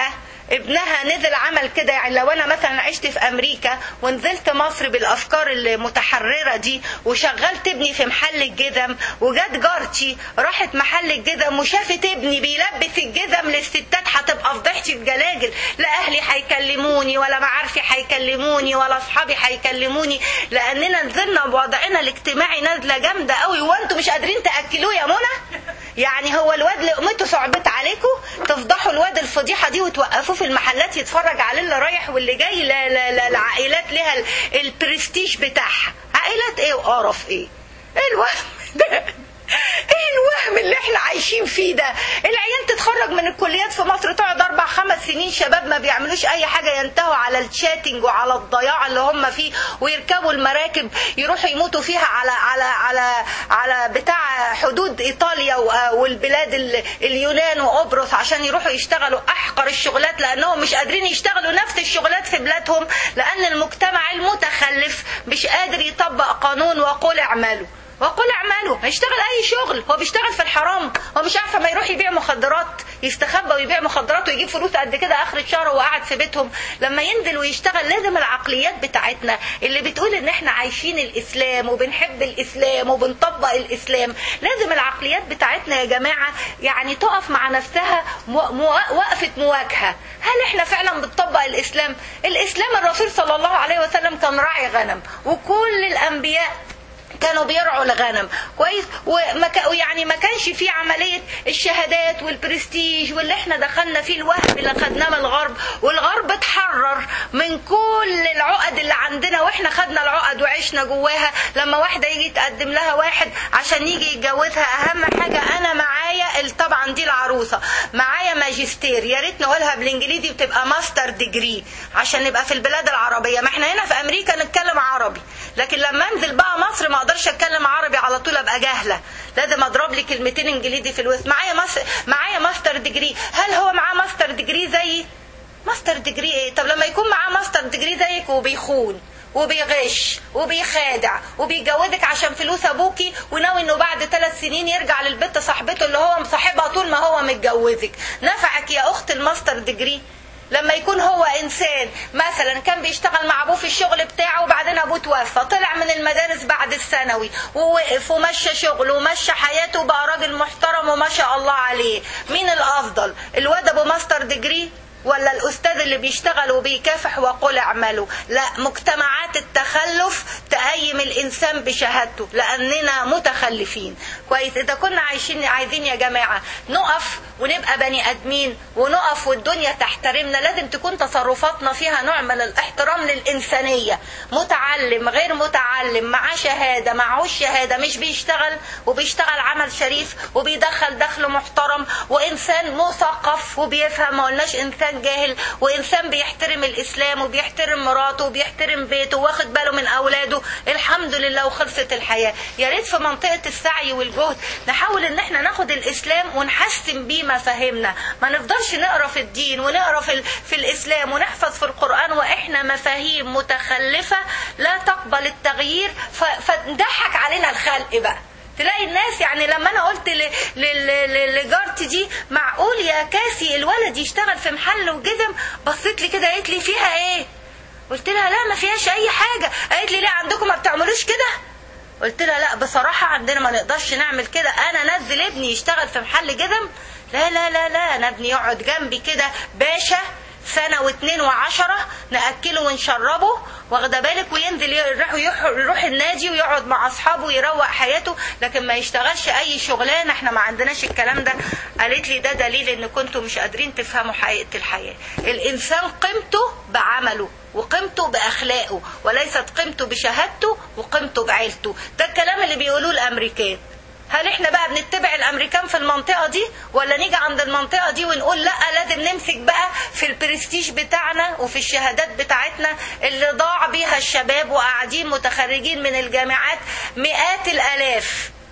ابنها نزل عمل كده يعني لو انا مثلا عشت في امريكا ونزلت مصر بالافكار المتحرره دي وشغلت ابني في محل الجزم وجت جارتي راحت محل الجزم وشافت ابني بيلبس الجزم للستات هتبقى فضيحتي بجلاجل لا اهلي هيكلموني ولا معارفي هيكلموني ولا اصحابي هيكلموني لاننا نزلنا بوضعنا الاجتماعي نازله جامده قوي وانتم مش قادرين تاكلوه يا منى يعني هو الواد لقمته صعبت عليكم تفضحوا الواد الفضيحه دي وتوقفوه في المحلات يتفرج عليه اللي رايح واللي جاي لا لا لا العائلات لها ال- البرستيج بتاعها عائلات ايه وقرف ايه ايه الوهم ده ايه الوهم اللي احنا عايشين فيه ده العيال تتخرج من الكليات في مصر تقعد اربع خمس سنين شباب ما بيعملوش اي حاجه ينتهوا على الشاتنج وعلى الضياع اللي هم فيه ويركبوا المراكب يروحوا يموتوا فيها على على على على بتاع حدود ايطاليا و- والبلاد ال- اليونان وقبرص عشان يروحوا يشتغلوا احقر الشغلات لانهم مش قادرين يشتغلوا نفس الشغلات في بلادهم لان المجتمع المتخلف مش قادر يطبق قانون وقول اعملوا وقل اعملوا هيشتغل اي شغل هو بيشتغل في الحرام هو مش عارفه ما يروح يبيع مخدرات يستخبى ويبيع مخدرات ويجيب فلوس قد كده اخر الشهر وهو قاعد في بيتهم لما ينزل ويشتغل لازم العقليات بتاعتنا اللي بتقول ان احنا عايشين الاسلام وبنحب الاسلام وبنطبق الاسلام لازم العقليات بتاعتنا يا جماعه يعني تقف مع نفسها مو- مو- وقفه مواجهه هل احنا فعلا بنطبق الاسلام الاسلام الرسول صلى الله عليه وسلم كان راعي غنم وكل الانبياء كانوا بيرعوا الغنم كويس وما كا- ويعني ما كانش في عمليه الشهادات والبرستيج واللي احنا دخلنا فيه الوهم اللي خدناه من الغرب والغرب اتحرر من كل العقد اللي عندنا واحنا خدنا العقد وعشنا جواها لما واحده يجي تقدم لها واحد عشان يجي يتجوزها اهم حاجه انا معايا ال- طبعا دي العروسه معايا ماجستير يا ريت نقولها بالانجليزي بتبقى ماستر ديجري عشان نبقى في البلاد العربيه ما احنا هنا في امريكا نتكلم عربي لكن لما انزل بقى مصر ما اقدرش اتكلم عربي على طول ابقى جاهله لازم اضرب لي كلمتين انجليزي في الوسط معايا مس... معايا ماستر ديجري هل هو معاه ماستر ديجري زيي ماستر ديجري ايه طب لما يكون معاه ماستر ديجري زيك وبيخون وبيغش وبيخادع وبيجوزك عشان فلوس ابوكي وناوي انه بعد ثلاث سنين يرجع للبنت صاحبته اللي هو مصاحبها طول ما هو متجوزك نفعك يا اخت الماستر ديجري لما يكون هو انسان مثلا كان بيشتغل مع ابوه في الشغل بتاعه وبعدين ابوه توفى طلع من المدارس بعد الثانوي ووقف ومشى شغله ومشى حياته وبقى راجل محترم وما شاء الله عليه مين الافضل الواد ابو ماستر ديجري ولا الاستاذ اللي بيشتغل وبيكافح وقل اعملوا لا مجتمعات التخلف تهيم الانسان بشهادته لاننا متخلفين كويس اذا كنا عايشين عايزين يا جماعه نقف ونبقى بني ادمين ونقف والدنيا تحترمنا لازم تكون تصرفاتنا فيها نوع من الاحترام للانسانيه متعلم غير متعلم معاه شهاده معهوش شهاده مش بيشتغل وبيشتغل عمل شريف وبيدخل دخل محترم وانسان مثقف وبيفهم ما قلناش انسان جاهل وانسان بيحترم الاسلام وبيحترم مراته وبيحترم بيته واخد باله من اولاده الحمد لله وخلصت الحياه يا ريت في منطقه السعي والجهد نحاول ان احنا ناخد الاسلام ونحسن بيه مفاهيمنا ما نفضلش نقرا في الدين ونقرا في, ال- في الاسلام ونحفظ في القران واحنا مفاهيم متخلفه لا تقبل التغيير ف- فنضحك علينا الخلق بقى تلاقي الناس يعني لما انا قلت ل- ل- ل- لجارتي دي معقول يا كاسي الولد يشتغل في محل وجزم بصيت لي كده قالت لي فيها ايه قلت لها لا ما فيهاش اي حاجه قالت لي ليه عندكم ما بتعملوش كده قلت لها لا بصراحه عندنا ما نقدرش نعمل كده انا نزل ابني يشتغل في محل جزم لا لا لا لا انا ابني يقعد جنبي كده باشا سنة واتنين وعشرة نأكله ونشربه واخده بالك وينزل يروح, يروح, يروح النادي ويقعد مع أصحابه ويروق حياته لكن ما يشتغلش أي شغلانة احنا ما عندناش الكلام ده قالت لي ده دليل ان كنتوا مش قادرين تفهموا حقيقة الحياة الإنسان قيمته بعمله وقيمته بأخلاقه وليست قيمته بشهادته وقيمته بعيلته ده الكلام اللي بيقولوه الأمريكان هل احنا بقى بنتبع الامريكان في المنطقه دي ولا نيجي عند المنطقه دي ونقول لا لازم نمسك بقى في البرستيج بتاعنا وفي الشهادات بتاعتنا اللي ضاع بيها الشباب وقاعدين متخرجين من الجامعات مئات الالاف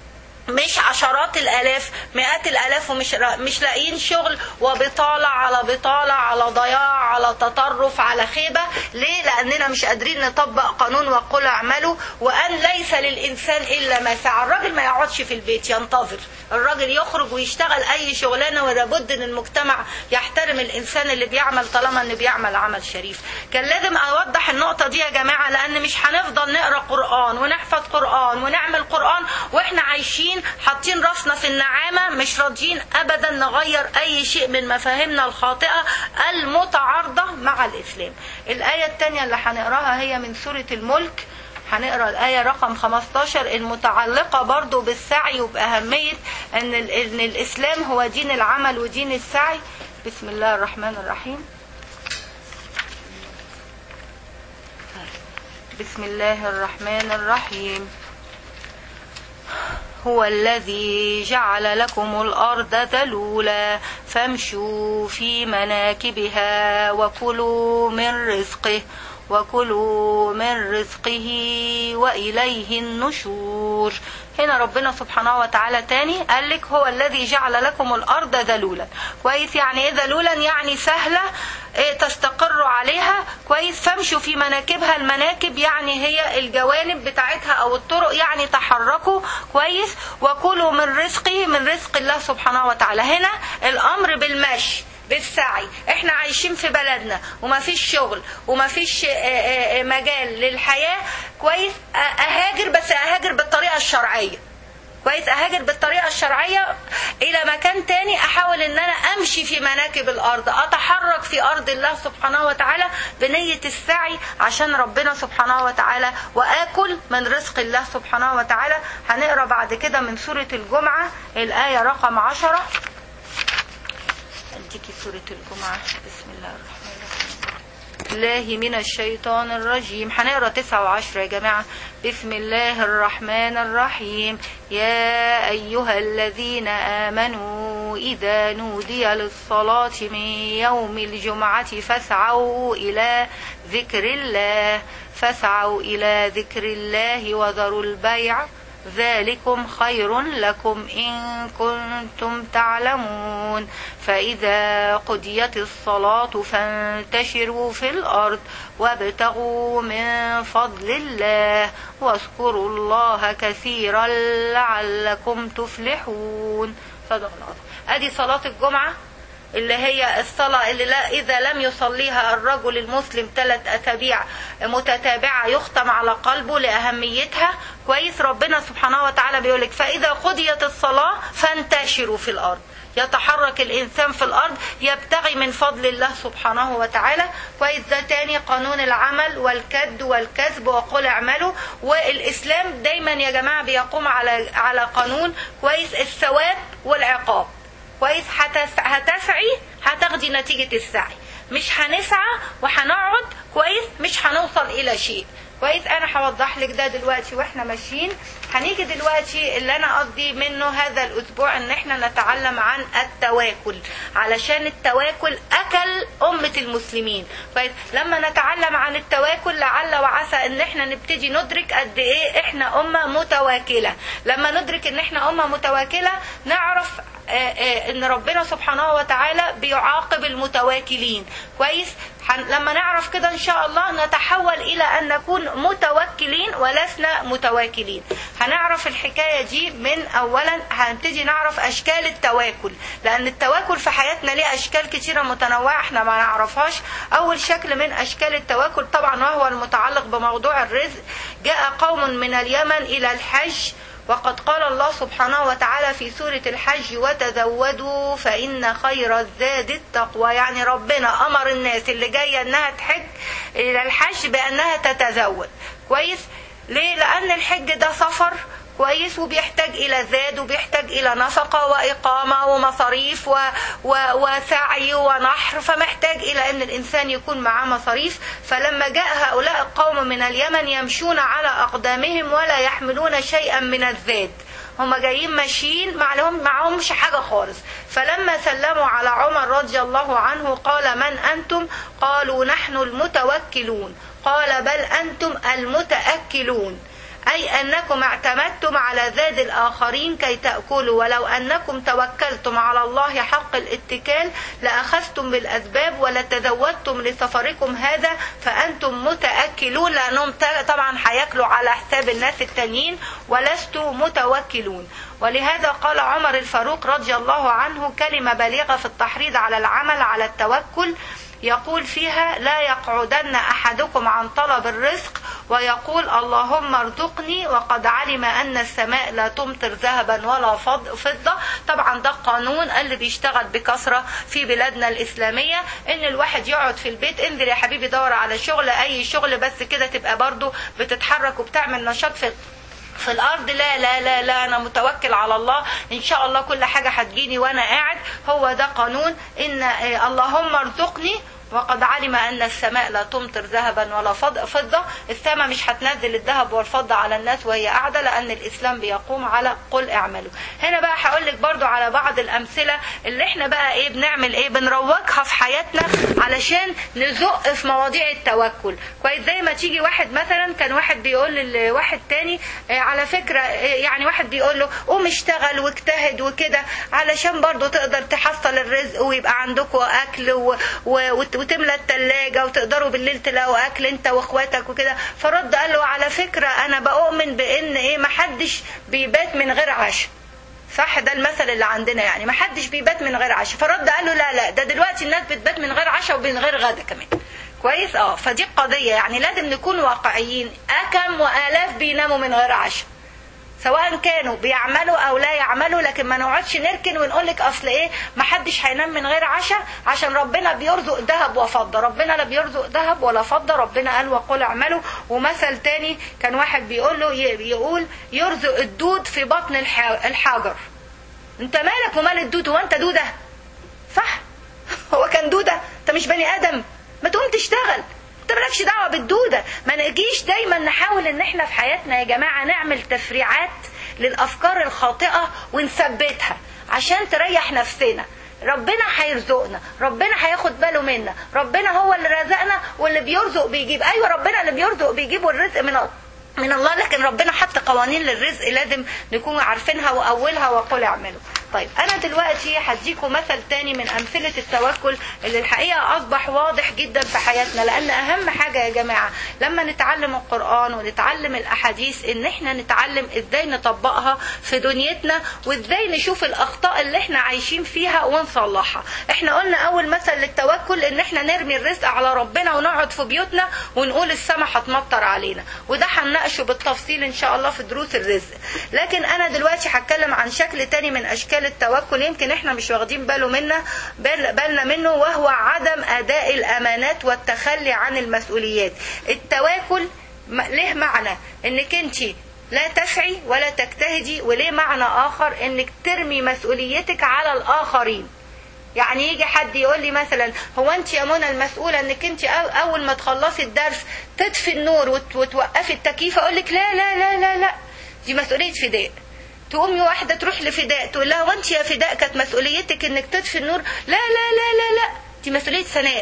مش عشرات الالاف مئات الالاف ومش مش لاقيين شغل وبطاله على بطاله على ضياع على تطرف على خيبه ليه لاننا مش قادرين نطبق قانون وقل اعملوا وان ليس للانسان الا ما سعى الراجل ما يقعدش في البيت ينتظر الراجل يخرج ويشتغل اي شغلانه ولابد ان المجتمع يحترم الانسان اللي بيعمل طالما انه بيعمل عمل شريف كان لازم اوضح النقطه دي يا جماعه لان مش هنفضل نقرا قران ونحفظ قران ونعمل قران واحنا عايشين حاطين راسنا في النعامه مش راضيين ابدا نغير اي شيء من مفاهيمنا الخاطئه المتعارضه مع الاسلام الايه الثانيه اللي هنقراها هي من سوره الملك هنقرا الآية رقم 15 المتعلقة برضو بالسعي وبأهمية أن, إن الإسلام هو دين العمل ودين السعي بسم الله الرحمن الرحيم بسم الله الرحمن الرحيم هو الذي جعل لكم الأرض ذلولا فامشوا في مناكبها وكلوا من رزقه وكلوا من رزقه وإليه النشور هنا ربنا سبحانه وتعالى تاني قال لك هو الذي جعل لكم الأرض ذلولا كويس يعني إيه ذلولا يعني سهلة إيه تستقروا عليها كويس فامشوا في مناكبها المناكب يعني هي الجوانب بتاعتها أو الطرق يعني تحركوا كويس وكلوا من رزقه من رزق الله سبحانه وتعالى هنا الأمر بالمشي بالسعي احنا عايشين في بلدنا وما فيش شغل وما فيش مجال للحياة كويس اهاجر بس اهاجر بالطريقة الشرعية كويس اهاجر بالطريقة الشرعية الى مكان تاني احاول ان انا امشي في مناكب الارض اتحرك في ارض الله سبحانه وتعالى بنية السعي عشان ربنا سبحانه وتعالى واكل من رزق الله سبحانه وتعالى هنقرا بعد كده من سورة الجمعة الاية رقم عشرة أديكي سورة الجمعة بسم الله الرحمن الرحيم الله من الشيطان الرجيم هنقرا تسعة وعشرة يا جماعة بسم الله الرحمن الرحيم يا أيها الذين آمنوا إذا نودي للصلاة من يوم الجمعة فاسعوا إلى ذكر الله فاسعوا إلى ذكر الله وذروا البيع ذلكم خير لكم إن كنتم تعلمون فإذا قضيت الصلاة فانتشروا في الأرض وابتغوا من فضل الله واذكروا الله كثيرا لعلكم تفلحون صدق الله أدي صلاة الجمعة اللي هي الصلاة اللي لا إذا لم يصليها الرجل المسلم ثلاث أسابيع متتابعة يختم على قلبه لأهميتها كويس ربنا سبحانه وتعالى بيقولك فإذا قضيت الصلاة فانتشروا في الأرض يتحرك الإنسان في الأرض يبتغي من فضل الله سبحانه وتعالى كويس ده تاني قانون العمل والكد والكذب وقل اعملوا والإسلام دايما يا جماعة بيقوم على على قانون كويس الثواب والعقاب كويس هتسعي هتاخدي نتيجة السعي مش هنسعى وهنقعد كويس مش هنوصل إلى شيء كويس انا هوضح لك ده دلوقتي واحنا ماشيين هنيجي دلوقتي اللي انا قصدي منه هذا الاسبوع ان احنا نتعلم عن التواكل علشان التواكل اكل امة المسلمين كويس لما نتعلم عن التواكل لعل وعسى ان احنا نبتدي ندرك قد ايه احنا امة متواكلة لما ندرك ان احنا امة متواكلة نعرف ان ربنا سبحانه وتعالى بيعاقب المتواكلين كويس لما نعرف كده ان شاء الله نتحول الى ان نكون متوكلين ولسنا متواكلين هنعرف الحكاية دي من اولا هنبتدي نعرف اشكال التواكل لان التواكل في حياتنا ليه اشكال كتيرة متنوعة احنا ما نعرفهاش اول شكل من اشكال التواكل طبعا وهو المتعلق بموضوع الرزق جاء قوم من اليمن الى الحج وقد قال الله سبحانه وتعالى في سورة الحج وتزودوا فإن خير الزاد التقوى يعني ربنا أمر الناس اللي جاية أنها تحج إلى الحج بأنها تتزود كويس ليه لأن الحج ده سفر كويس وبيحتاج إلى زاد وبيحتاج إلى نفقة وإقامة ومصاريف و... و... وسعي ونحر فمحتاج إلى أن الإنسان يكون معاه مصاريف فلما جاء هؤلاء القوم من اليمن يمشون على أقدامهم ولا يحملون شيئا من الزاد هم جايين ماشيين معلهم معهمش حاجة خالص فلما سلموا على عمر رضي الله عنه قال من أنتم قالوا نحن المتوكلون قال بل أنتم المتأكلون أي أنكم اعتمدتم على ذات الآخرين كي تأكلوا ولو أنكم توكلتم على الله حق الاتكال لأخذتم بالأسباب ولتزودتم لسفركم هذا فأنتم متأكلون لأنهم طبعا هياكلوا على حساب الناس التانيين ولستوا متوكلون ولهذا قال عمر الفاروق رضي الله عنه كلمة بالغة في التحريض على العمل على التوكل يقول فيها لا يقعدن احدكم عن طلب الرزق ويقول اللهم ارزقني وقد علم ان السماء لا تمطر ذهبا ولا فضه طبعا ده قانون اللي بيشتغل بكثره في بلادنا الاسلاميه ان الواحد يقعد في البيت انزل يا حبيبي دور على شغل اي شغل بس كده تبقى برضه بتتحرك وبتعمل نشاط في في الارض لا لا لا لا انا متوكل على الله ان شاء الله كل حاجه هتجيني وانا قاعد هو ده قانون ان اللهم ارزقني وقد علم ان السماء لا تمطر ذهبا ولا فضه السماء مش هتنزل الذهب والفضه على الناس وهي قاعده لان الاسلام بيقوم على قل اعملوا هنا بقى هقول لك برضو على بعض الامثله اللي احنا بقى ايه بنعمل ايه بنروجها في حياتنا علشان نزق في مواضيع التوكل كويس زي ما تيجي واحد مثلا كان واحد بيقول لواحد تاني على فكره يعني واحد بيقول له قوم اشتغل واجتهد وكده علشان برضو تقدر تحصل الرزق ويبقى عندكم اكل و... و... وتملى التلاجة وتقدروا بالليل تلاقوا اكل انت واخواتك وكده فرد قال له على فكرة انا بؤمن بان ايه محدش بيبات من غير عشاء صح ده المثل اللي عندنا يعني محدش بيبات من غير عشاء فرد قال له لا لا ده دلوقتي الناس بتبات من غير عشاء ومن غير غدا كمان كويس اه فدي قضية يعني لازم نكون واقعيين اكم والاف بيناموا من غير عشاء سواء كانوا بيعملوا او لا يعملوا لكن ما نقعدش نركن ونقول لك اصل ايه ما حدش هينام من غير عشاء عشان ربنا بيرزق ذهب وفضه ربنا لا بيرزق ذهب ولا فضه ربنا قال وقل اعملوا ومثل تاني كان واحد بيقول له يقول يرزق الدود في بطن الحجر انت مالك ومال الدود هو انت دوده صح هو كان دوده انت مش بني ادم ما تقوم تشتغل انت مالكش دعوه بالدوده ما نجيش دايما نحاول ان احنا في حياتنا يا جماعه نعمل تفريعات للافكار الخاطئه ونثبتها عشان تريح نفسنا ربنا هيرزقنا ربنا هياخد باله منا ربنا هو اللي رزقنا واللي بيرزق بيجيب ايوه ربنا اللي بيرزق بيجيب والرزق من من الله لكن ربنا حط قوانين للرزق لازم نكون عارفينها واولها وقل اعملوا طيب انا دلوقتي هديكم مثل تاني من امثله التوكل اللي الحقيقه اصبح واضح جدا في حياتنا لان اهم حاجه يا جماعه لما نتعلم القران ونتعلم الاحاديث ان احنا نتعلم ازاي نطبقها في دنيتنا وازاي نشوف الاخطاء اللي احنا عايشين فيها ونصلحها احنا قلنا اول مثل للتوكل ان احنا نرمي الرزق على ربنا ونقعد في بيوتنا ونقول السما هتمطر علينا وده هنناقشه بالتفصيل ان شاء الله في دروس الرزق لكن انا دلوقتي هتكلم عن شكل تاني من اشكال التوكل يمكن احنا مش واخدين باله منا بال بالنا منه وهو عدم اداء الامانات والتخلي عن المسؤوليات التواكل له معنى انك انت لا تسعي ولا تجتهدي وليه معنى اخر انك ترمي مسؤوليتك على الاخرين يعني يجي حد يقول لي مثلا هو انت يا منى المسؤوله انك انت اول ما تخلصي الدرس تطفي النور وتوقفي التكييف اقول لك لا لا لا لا لا دي مسؤوليه فداء تقومي واحده تروح لفداء تقول لها وانت يا فداء كانت مسؤوليتك انك تطفي النور لا لا لا لا لا دي مسؤوليه سناء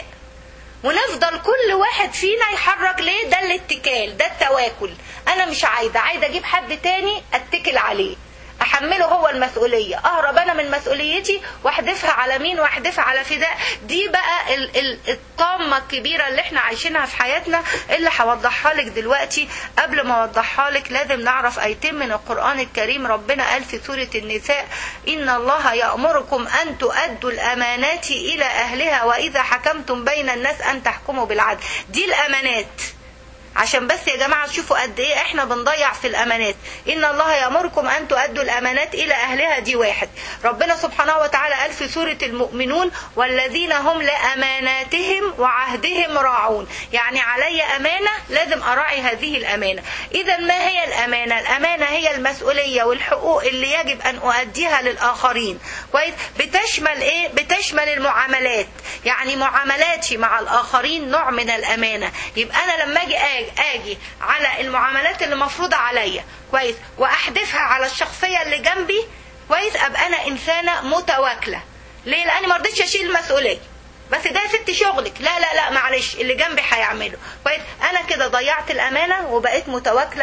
ونفضل كل واحد فينا يحرك ليه ده الاتكال ده التواكل انا مش عايزه عايزه اجيب حد تاني اتكل عليه احمله هو المسؤوليه اهرب انا من مسؤوليتي واحدفها على مين واحدفها على فداء دي بقى ال ال الطامه الكبيره اللي احنا عايشينها في حياتنا اللي هوضحها لك دلوقتي قبل ما اوضحها لك لازم نعرف ايتين من القران الكريم ربنا قال في سوره النساء ان الله يامركم ان تؤدوا الامانات الى اهلها واذا حكمتم بين الناس ان تحكموا بالعدل دي الامانات عشان بس يا جماعة تشوفوا قد ايه احنا بنضيع في الامانات ان الله يامركم ان تؤدوا الامانات الى اهلها دي واحد ربنا سبحانه وتعالى قال في سورة المؤمنون والذين هم لاماناتهم وعهدهم راعون يعني علي امانة لازم اراعي هذه الامانة اذا ما هي الامانة الامانة هي المسؤولية والحقوق اللي يجب ان اؤديها للاخرين كويس بتشمل ايه بتشمل المعاملات يعني معاملاتي مع الاخرين نوع من الامانة يبقى انا لما اجي اجي اجي على المعاملات اللي مفروضه عليا كويس واحدفها على الشخصيه اللي جنبي كويس ابقى انا انسانه متواكله ليه لاني ما رضيتش اشيل المسؤوليه بس ده يا ست شغلك لا لا لا معلش اللي جنبي هيعمله كويس انا كده ضيعت الامانه وبقيت متواكله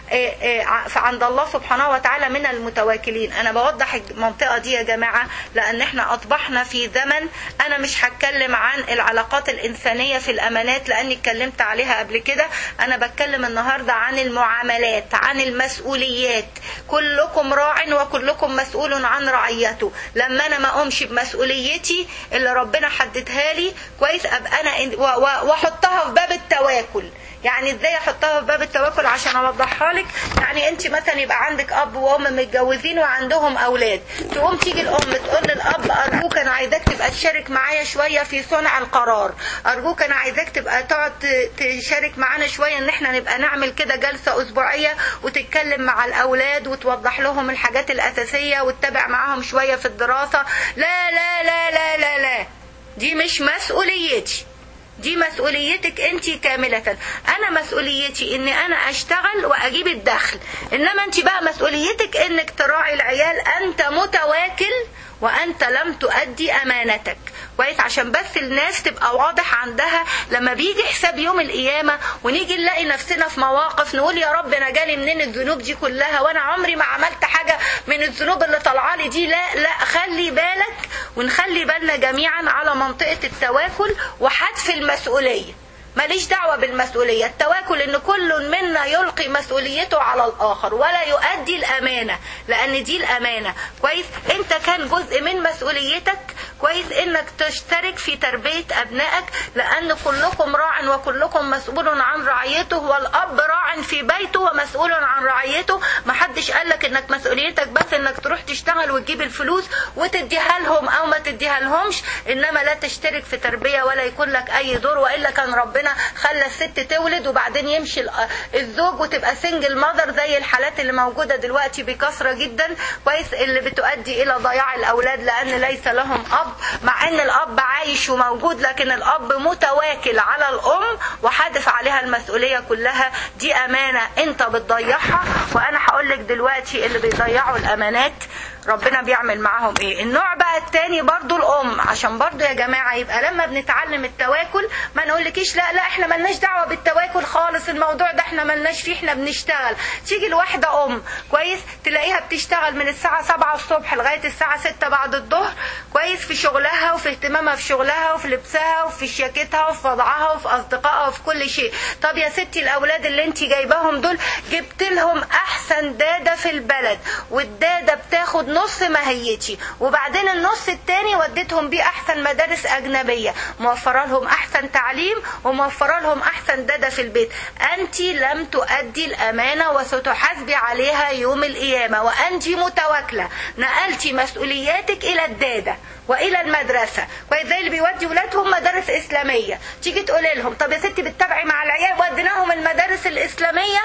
آه، آه، ع- عند الله سبحانه وتعالى من المتواكلين انا بوضح المنطقه دي يا جماعه لان احنا اصبحنا في زمن انا مش هتكلم عن العلاقات الانسانيه في الامانات لاني اتكلمت عليها قبل كده انا بتكلم النهارده عن المعاملات عن المسؤوليات كلكم راع وكلكم مسؤول عن رعيته لما انا ما اقومش بمسؤوليتي اللي ربنا حددها لي كويس ابقى انا إن- و- و- واحطها في باب التواكل يعني ازاي احطها في باب التواكل عشان اوضحها لك يعني انت مثلا يبقى عندك اب وام متجوزين وعندهم اولاد تقوم تيجي الام تقول للاب ارجوك انا عايزاك تبقى تشارك معايا شويه في صنع القرار ارجوك انا عايزاك تبقى تقعد ت- تشارك معانا شويه ان احنا نبقى نعمل كده جلسه اسبوعيه وتتكلم مع الاولاد وتوضح لهم الحاجات الاساسيه وتتابع معاهم شويه في الدراسه لا لا لا لا لا لا دي مش مسؤوليتي دي مسؤوليتك انت كاملة انا مسؤوليتي ان انا اشتغل واجيب الدخل انما انت بقى مسؤوليتك انك تراعي العيال انت متواكل وانت لم تؤدي امانتك كويس عشان بس الناس تبقى واضح عندها لما بيجي حساب يوم القيامه ونيجي نلاقي نفسنا في مواقف نقول يا رب انا جالي منين الذنوب دي كلها وانا عمري ما عملت حاجه من الذنوب اللي طالعه لي دي لا لا خلي بالك ونخلي بالنا جميعا على منطقه التواكل وحذف المسؤوليه ماليش دعوة بالمسؤولية التواكل ان كل منا يلقي مسؤوليته على الاخر ولا يؤدي الامانة لان دي الامانة كويس انت كان جزء من مسؤوليتك كويس انك تشترك في تربية ابنائك لان كلكم راع وكلكم مسؤول عن رعيته والاب راع في بيته ومسؤول عن رعيته محدش قالك انك مسؤوليتك بس انك تروح تشتغل وتجيب الفلوس وتديها لهم او ما تديها لهمش انما لا تشترك في تربية ولا يكون لك اي دور والا كان ربنا خلى الست تولد وبعدين يمشي ال- الزوج وتبقى سنجل ماذر زي الحالات اللي موجودة دلوقتي بكثرة جدا كويس اللي بتؤدي الى ضياع الاولاد لان ليس لهم اب مع ان الاب عايش وموجود لكن الاب متواكل على الام وحادث عليها المسؤولية كلها دي امانة انت بتضيعها وانا هقول لك دلوقتي اللي بيضيعوا الامانات ربنا بيعمل معاهم ايه النوع بقى التاني برضو الام عشان برضو يا جماعة يبقى لما بنتعلم التواكل ما نقولكيش لا لا احنا ملناش دعوة بالتواكل خالص الموضوع ده احنا ملناش فيه احنا بنشتغل تيجي الواحدة ام كويس تلاقيها بتشتغل من الساعة 7 الصبح لغاية الساعة 6 بعد الظهر كويس في شغلها وفي اهتمامها في شغلها وفي لبسها وفي شياكتها وفي وضعها وفي اصدقائها وفي كل شيء طب يا ستي الاولاد اللي انت جايباهم دول جبت لهم احسن دادة في البلد والدادة بتاخد نص ماهيتي وبعدين النص التاني وديتهم بيه احسن مدارس اجنبية موفرة لهم احسن تعليم وموفرة لهم احسن دادة في البيت انت لم تؤدي الامانة وستحاسبي عليها يوم القيامة وانت متواكلة نقلتي مسؤولياتك الى الدادة والى المدرسه كويس زي اللي بيودي ولادهم مدارس اسلاميه تيجي تقولي لهم طب يا ستي بتتابعي مع العيال وديناهم المدارس الاسلاميه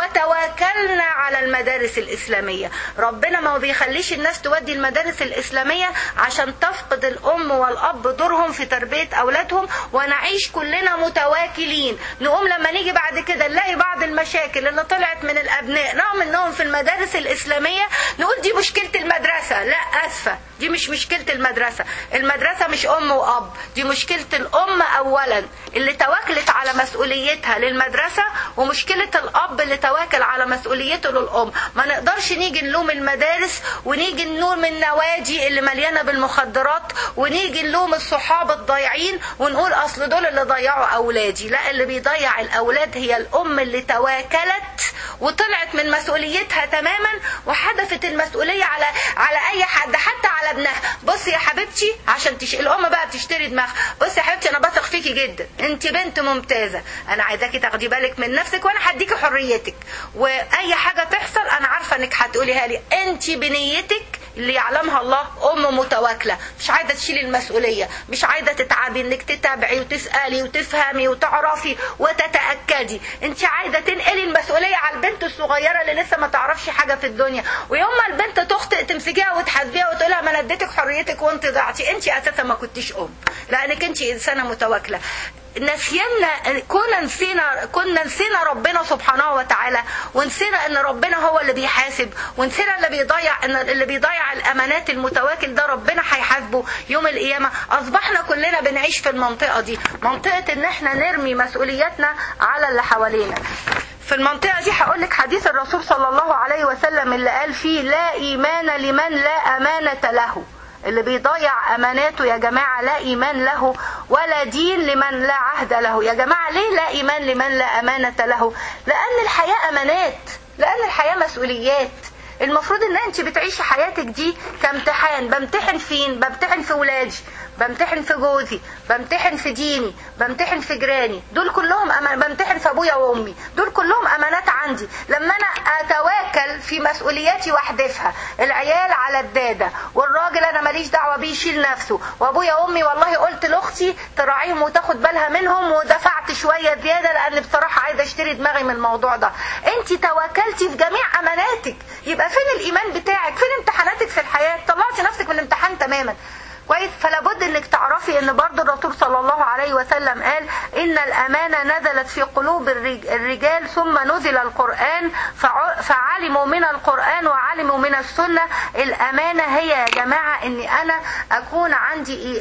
وتواكلنا على المدارس الاسلاميه ربنا ما بيخليش الناس تودي المدارس الاسلاميه عشان تفقد الام والاب دورهم في تربيه اولادهم ونعيش كلنا متواكلين نقوم لما نيجي بعد كده نلاقي بعض المشاكل اللي طلعت من الابناء رغم انهم في المدارس الاسلاميه نقول دي مشكله المدرسه لا اسفه دي مش مشكله المدرسه المدرسه مش ام واب دي مشكله الام اولا اللي تواكلت على مسؤوليتها للمدرسه ومشكله الاب اللي تواكل على مسؤوليته للام ما نقدرش نيجي نلوم المدارس ونيجي نلوم النوادي اللي مليانه بالمخدرات ونيجي نلوم الصحاب الضايعين ونقول اصل دول اللي ضيعوا اولادي لا اللي بيضيع الاولاد هي الام اللي تواكلت وطلعت من مسؤوليتها تماما وحدفت المسؤوليه على على اي حد حتى على ابنها بصي يا حبيبتي عشان تش... الام بقى بتشتري دماغها بصي يا حبيبتي انا بثق فيكي جدا انت بنت ممتازه انا عايزاكي تاخدي بالك من نفسك وانا هديكي حريتك واي حاجه تحصل انا عارفه انك هتقوليها لي انت بنيتك اللي يعلمها الله ام متواكله مش عايزه تشيلي المسؤوليه مش عايزه تتعبي انك تتابعي وتسالي وتفهمي وتعرفي وتتاكدي انت عايزه تنقلي المسؤوليه على البنت الصغيره اللي لسه ما تعرفش حاجه في الدنيا ويوم ما البنت تخطئ تمسكيها وتحاسبيها وتقولها ما انا اديتك حريتك وانت ضعتي انت اساسا ما كنتيش ام لانك انت انسانه متواكله نسينا كنا نسينا كنا نسينا ربنا سبحانه وتعالى ونسينا ان ربنا هو اللي بيحاسب ونسينا اللي بيضيع ان اللي بيضيع الامانات المتواكل ده ربنا هيحاسبه يوم القيامه اصبحنا كلنا بنعيش في المنطقه دي منطقه ان احنا نرمي مسؤولياتنا على اللي حوالينا في المنطقة دي هقول لك حديث الرسول صلى الله عليه وسلم اللي قال فيه لا إيمان لمن لا أمانة له اللي بيضيع اماناته يا جماعه لا ايمان له ولا دين لمن لا عهد له يا جماعه ليه لا ايمان لمن لا امانه له لان الحياه امانات لان الحياه مسؤوليات المفروض ان انت بتعيشي حياتك دي كامتحان بمتحن فين بمتحن في ولادي بمتحن في جوزي بمتحن في ديني بمتحن في جيراني دول كلهم أمان بمتحن في ابويا وامي دول كلهم امانات عندي لما انا اتواكل في مسؤولياتي واحدثها العيال على الداده والراجل انا ماليش دعوه بيه يشيل نفسه وابويا وامي والله قلت لاختي تراعيهم وتاخد بالها منهم ودفعت شويه زياده لان بصراحه عايزه اشتري دماغي من الموضوع ده انت توكلتي في جميع اماناتك يبقى فين الايمان بتاعك فين امتحاناتك في الحياه طلعتي نفسك من الامتحان تماما كويس فلا بد انك تعرفي ان برضه الرسول صلى الله عليه وسلم قال ان الامانه نزلت في قلوب الرجال ثم نزل القران فعلموا من القران وعلموا من السنه الامانه هي يا جماعه اني انا اكون عندي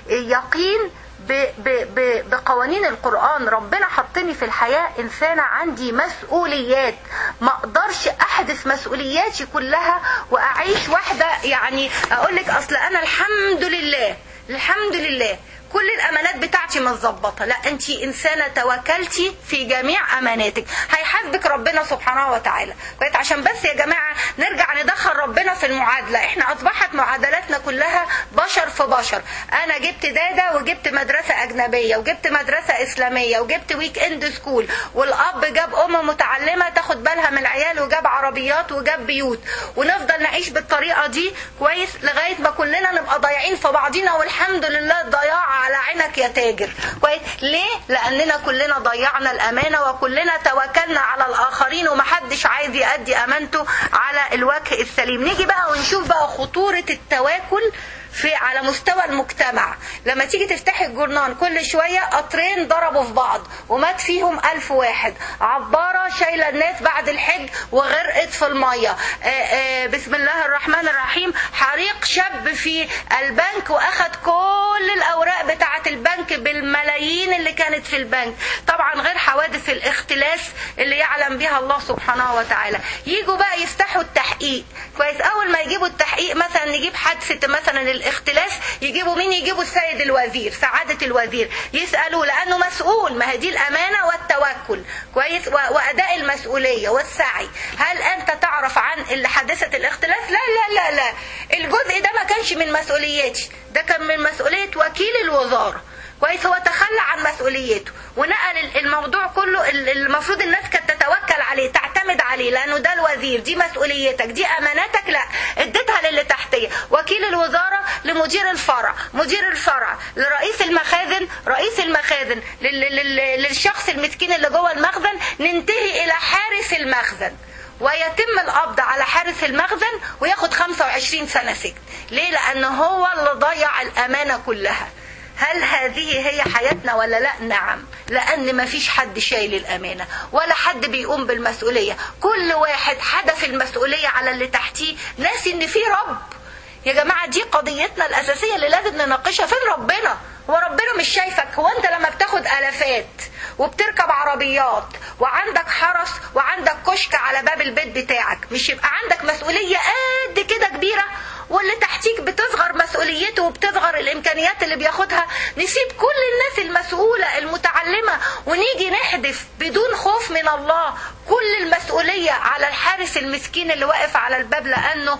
يقين ب ب ب بقوانين القرآن ربنا حطني في الحياة إنسانة عندي مسؤوليات ما أقدرش أحدث مسؤولياتي كلها وأعيش واحدة يعني أقول لك أصل أنا الحمد لله الحمد لله كل الامانات بتاعتي متظبطه لا انت انسانه توكلتي في جميع اماناتك هيحاسبك ربنا سبحانه وتعالى كويس عشان بس يا جماعه نرجع ندخل ربنا في المعادله احنا اصبحت معادلاتنا كلها بشر في بشر انا جبت داده وجبت مدرسه اجنبيه وجبت مدرسه اسلاميه وجبت ويك اند سكول والاب جاب ام متعلمه تاخد بالها من العيال وجاب عربيات وجاب بيوت ونفضل نعيش بالطريقه دي كويس لغايه ما كلنا نبقى ضايعين في بعضينا والحمد لله الضياع على عينك يا تاجر كويس ليه لاننا كلنا ضيعنا الامانه وكلنا توكلنا على الاخرين ومحدش عايز يأدي امانته على الوجه السليم نيجي بقى ونشوف بقى خطوره التواكل في على مستوى المجتمع لما تيجي تفتحي الجورنال كل شوية قطرين ضربوا في بعض ومات فيهم ألف واحد عبارة شايلة الناس بعد الحج وغرقت في المية آآ آآ بسم الله الرحمن الرحيم حريق شاب في البنك وأخد كل الأوراق بتاعة البنك بالملايين اللي كانت في البنك طبعا غير حوادث الاختلاس اللي يعلم بها الله سبحانه وتعالى يجوا بقى يفتحوا التحقيق كويس أول ما يجيبوا التحقيق مثلا نجيب حادثة مثلا الاختلاس يجيبوا مين يجيبوا السيد الوزير سعادة الوزير يسألوه لأنه مسؤول ما هي دي الأمانة والتوكل كويس وأداء المسؤولية والسعي هل أنت تعرف عن اللي حادثة الاختلاس لا لا لا لا الجزء ده ما كانش من مسؤولياتي ده كان من مسؤولية وكيل الوزارة كويس هو تخلى عن مسؤوليته ونقل الموضوع كله المفروض الناس كانت تتوكل عليه تعتمد عليه لانه ده الوزير دي مسؤوليتك دي اماناتك لا اديتها للي تحتيه وكيل الوزاره لمدير الفرع مدير الفرع لرئيس المخازن رئيس المخازن للشخص المسكين اللي جوه المخزن ننتهي الى حارس المخزن ويتم القبض على حارس المخزن وياخد 25 سنه سجن ليه لان هو اللي ضيع الامانه كلها هل هذه هي حياتنا ولا لا نعم لان ما فيش حد شايل الامانه ولا حد بيقوم بالمسؤوليه كل واحد حدف المسؤوليه على اللي تحتيه ناسي ان في رب يا جماعه دي قضيتنا الاساسيه اللي لازم نناقشها فين ربنا هو ربنا مش شايفك هو انت لما بتاخد الافات وبتركب عربيات وعندك حرس وعندك كشك على باب البيت بتاعك مش يبقى عندك مسؤوليه قد كده كبيره واللي تحتيك بتصغر مسؤوليته وبتصغر الامكانيات اللي بياخدها نسيب كل الناس المسؤوله المتعلمه ونيجي نحدف بدون خوف من الله كل المسؤوليه على الحارس المسكين اللي واقف على الباب لانه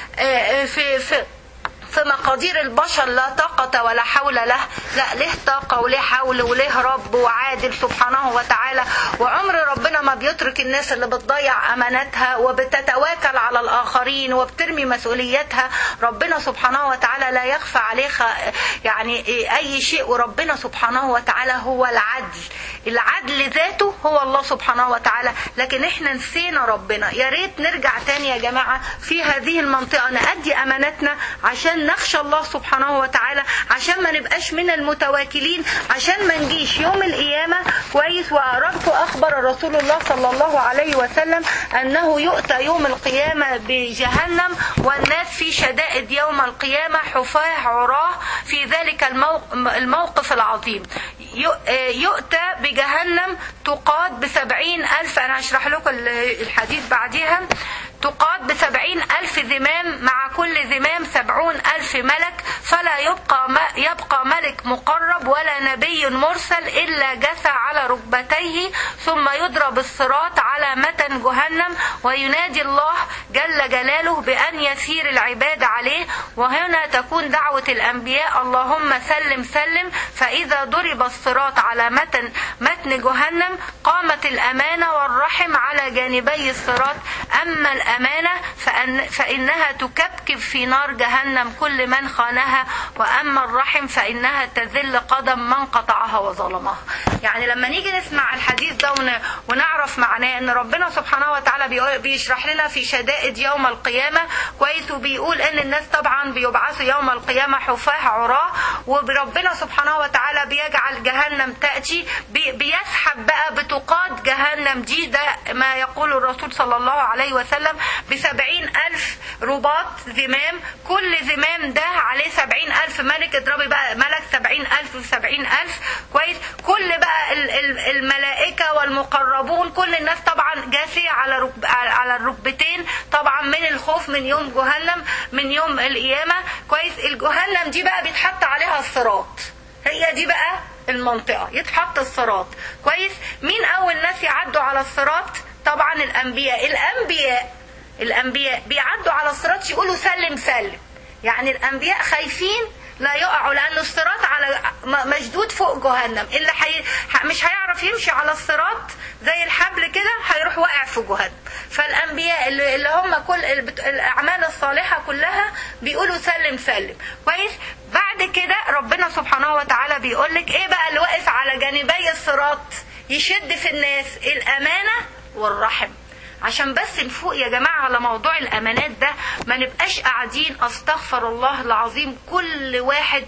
في في في مقادير البشر لا طاقة ولا حول له لا له طاقة وله حول وله رب وعادل سبحانه وتعالى وعمر ربنا ما بيترك الناس اللي بتضيع أماناتها وبتتواكل على الآخرين وبترمي مسؤولياتها ربنا سبحانه وتعالى لا يخفى عليه يعني أي شيء وربنا سبحانه وتعالى هو العدل العدل ذاته هو الله سبحانه وتعالى لكن احنا نسينا ربنا يا ريت نرجع تاني يا جماعة في هذه المنطقة نأدي أماناتنا عشان نخشى الله سبحانه وتعالى عشان ما نبقاش من المتواكلين عشان ما نجيش يوم القيامة كويس وأردت أخبر رسول الله صلى الله عليه وسلم أنه يؤتى يوم القيامة بجهنم والناس في شدائد يوم القيامة حفاة عراه في ذلك الموقف العظيم يؤتى بجهنم تقاد بسبعين ألف أنا هشرح لكم الحديث بعديها تقاد بسبعين ألف ذمام مع كل ذمام سبعون ألف ملك فلا يبقى يبقى ملك مقرب ولا نبي مرسل إلا جثى على ركبتيه ثم يضرب الصراط على متن جهنم وينادي الله جل جلاله بأن يسير العباد عليه وهنا تكون دعوة الأنبياء اللهم سلم سلم فإذا ضرب الصراط على متن متن جهنم قامت الأمانة والرحم على جانبي الصراط أما الأمانة فأن فإنها تكبكب في نار جهنم كل من خانها وأما الرحم فإنها تذل قدم من قطعها وظلمها يعني لما نيجي نسمع الحديث ده ونعرف معناه ان ربنا سبحانه وتعالى بيشرح لنا في شدائد يوم القيامة كويس وبيقول ان الناس طبعا بيبعثوا يوم القيامة حفاة عراة وربنا سبحانه وتعالى بيجعل جهنم تأتي بيسحب بقى بتقاد جهنم دي ده ما يقول الرسول صلى الله عليه وسلم بسبعين ألف رباط زمام كل زمام ده عليه سبعين ألف ملك اضربي بقى ملك سبعين ألف وسبعين ألف كويس كل بقى الملائكة والمقربون كل الناس طبعا جاثية على ركب على الركبتين طبعا من الخوف من يوم جهنم من يوم القيامة كويس الجهنم دي بقى بيتحط عليها الصراط هي دي بقى المنطقة يتحط الصراط كويس مين أول ناس يعدوا على الصراط طبعا الأنبياء الأنبياء الأنبياء بيعدوا على الصراط يقولوا سلم سلم يعني الأنبياء خايفين لا يقعوا لأن الصراط على مشدود فوق جهنم اللي حي... مش هيعرف يمشي على الصراط زي الحبل كده هيروح واقع في جهنم فالأنبياء اللي, اللي هم كل الأعمال الصالحة كلها بيقولوا سلم سلم كويس بعد كده ربنا سبحانه وتعالى بيقول لك ايه بقى اللي واقف على جانبي الصراط يشد في الناس الأمانة والرحم عشان بس نفوق يا جماعة على موضوع الأمانات ده ما نبقاش قاعدين أستغفر الله العظيم كل واحد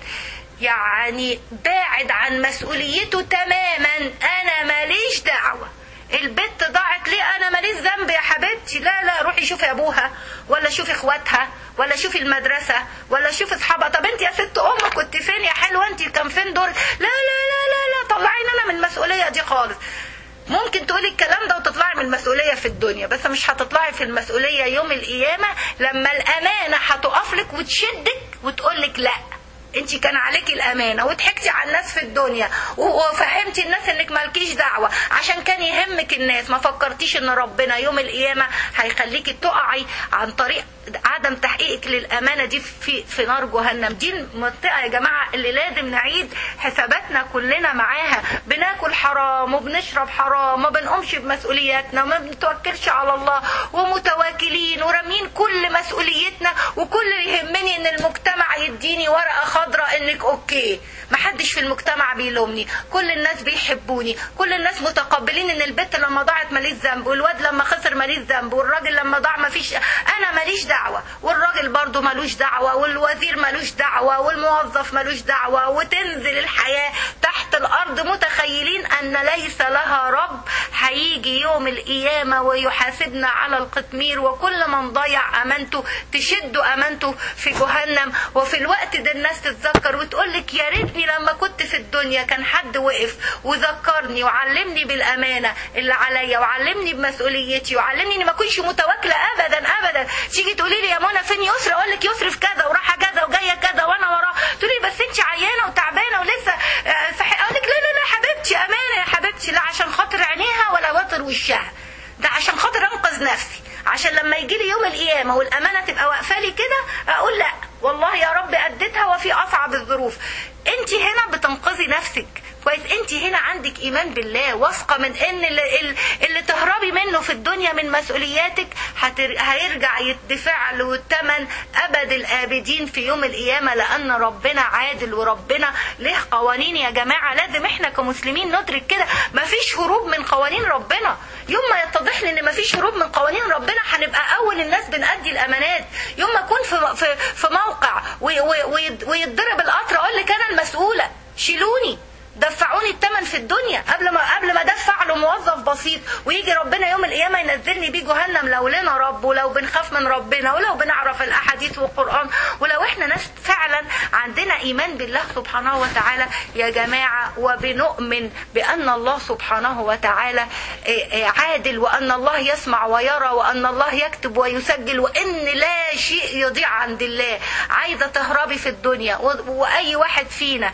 يعني بعد عن مسؤوليته تماما أنا ماليش دعوة البت ضاعت ليه انا ماليش ذنب يا حبيبتي لا لا روحي شوفي ابوها ولا شوفي اخواتها ولا شوفي المدرسه ولا شوفي اصحابها طب انت يا ست امك كنت فين يا حلوه انت كان فين دور لا لا لا لا لا طلعيني انا من المسؤوليه دي خالص ممكن تقولي الكلام ده وتطلعي من المسؤوليه في الدنيا بس مش هتطلعي في المسؤوليه يوم القيامه لما الامانه هتقف لك وتشدك وتقول لك لا انت كان عليكي الامانه وضحكتي على الناس في الدنيا وفهمتي الناس انك مالكيش دعوه عشان كان يهمك الناس ما فكرتيش ان ربنا يوم القيامه هيخليكي تقعي عن طريق عدم تحقيقك للامانه دي في في نار جهنم دي المنطقه يا جماعه اللي لازم نعيد حساباتنا كلنا معاها بناكل حرام وبنشرب حرام ما بنقومش بمسؤولياتنا وما بنتوكلش على الله ومتواكلين ورامين كل مسؤوليتنا وكل اللي يهمني ان المجتمع يديني ورقه خضراء انك اوكي ما حدش في المجتمع بيلومني كل الناس بيحبوني كل الناس متقبلين ان البنت لما ضاعت ماليش ذنب والواد لما خسر ماليش ذنب والراجل لما ضاع ما فيش انا ماليش دعوه والراجل برضه ملوش دعوه والوزير ملوش دعوه والموظف ملوش دعوه وتنزل الحياه تحت الارض متخيلين ان ليس لها رب هيجي يوم القيامه ويحاسبنا على القطمير وكل من ضيع امانته تشد امانته في جهنم وفي الوقت ده الناس تتذكر وتقول لك يا ريتني لما كنت في الدنيا كان حد وقف وذكرني وعلمني بالامانه اللي عليا وعلمني بمسؤوليتي وعلمني اني ما اكونش متواكله ابدا ابدا تيجي تقولي لي يا منى فين يسرى اقول لك يسرى في كذا وراحه كذا وجايه كذا وانا وراه تقولي بس انت عيانه وتعبانه ولسه صحيح اقول لك لا لا لا حبيبتي امانه يا حبيبتي لا عشان خاطر عينيها ولا وتر وشها ده عشان خاطر انقذ نفسي عشان لما يجي لي يوم القيامه والامانه تبقى واقفه لي كده اقول لا والله يا رب اديتها وفي اصعب الظروف انت هنا بتنقذي نفسك كويس انت هنا عندك ايمان بالله واثقه من ان اللي, اللي تهربي منه في الدنيا من مسؤولياتك هتر... هيرجع يدفع له الثمن ابد الابدين في يوم القيامه لان ربنا عادل وربنا له قوانين يا جماعه لازم احنا كمسلمين ندرك كده مفيش هروب من قوانين ربنا يوم ما يتضح لي ان مفيش هروب من قوانين ربنا هنبقى اول الناس بنأدي الامانات يوم ما اكون في في, في موقع ويتضرب القطر اقول لك انا المسؤوله شيلوني دفعوني الثمن في الدنيا قبل ما قبل ما ادفع له موظف بسيط ويجي ربنا يوم القيامه ينزلني بيه جهنم لو لنا رب ولو بنخاف من ربنا ولو بنعرف الاحاديث والقران ولو احنا ناس فعلا عندنا ايمان بالله سبحانه وتعالى يا جماعه وبنؤمن بان الله سبحانه وتعالى عادل وان الله يسمع ويرى وان الله يكتب ويسجل وان لا شيء يضيع عند الله عايزه تهربي في الدنيا واي واحد فينا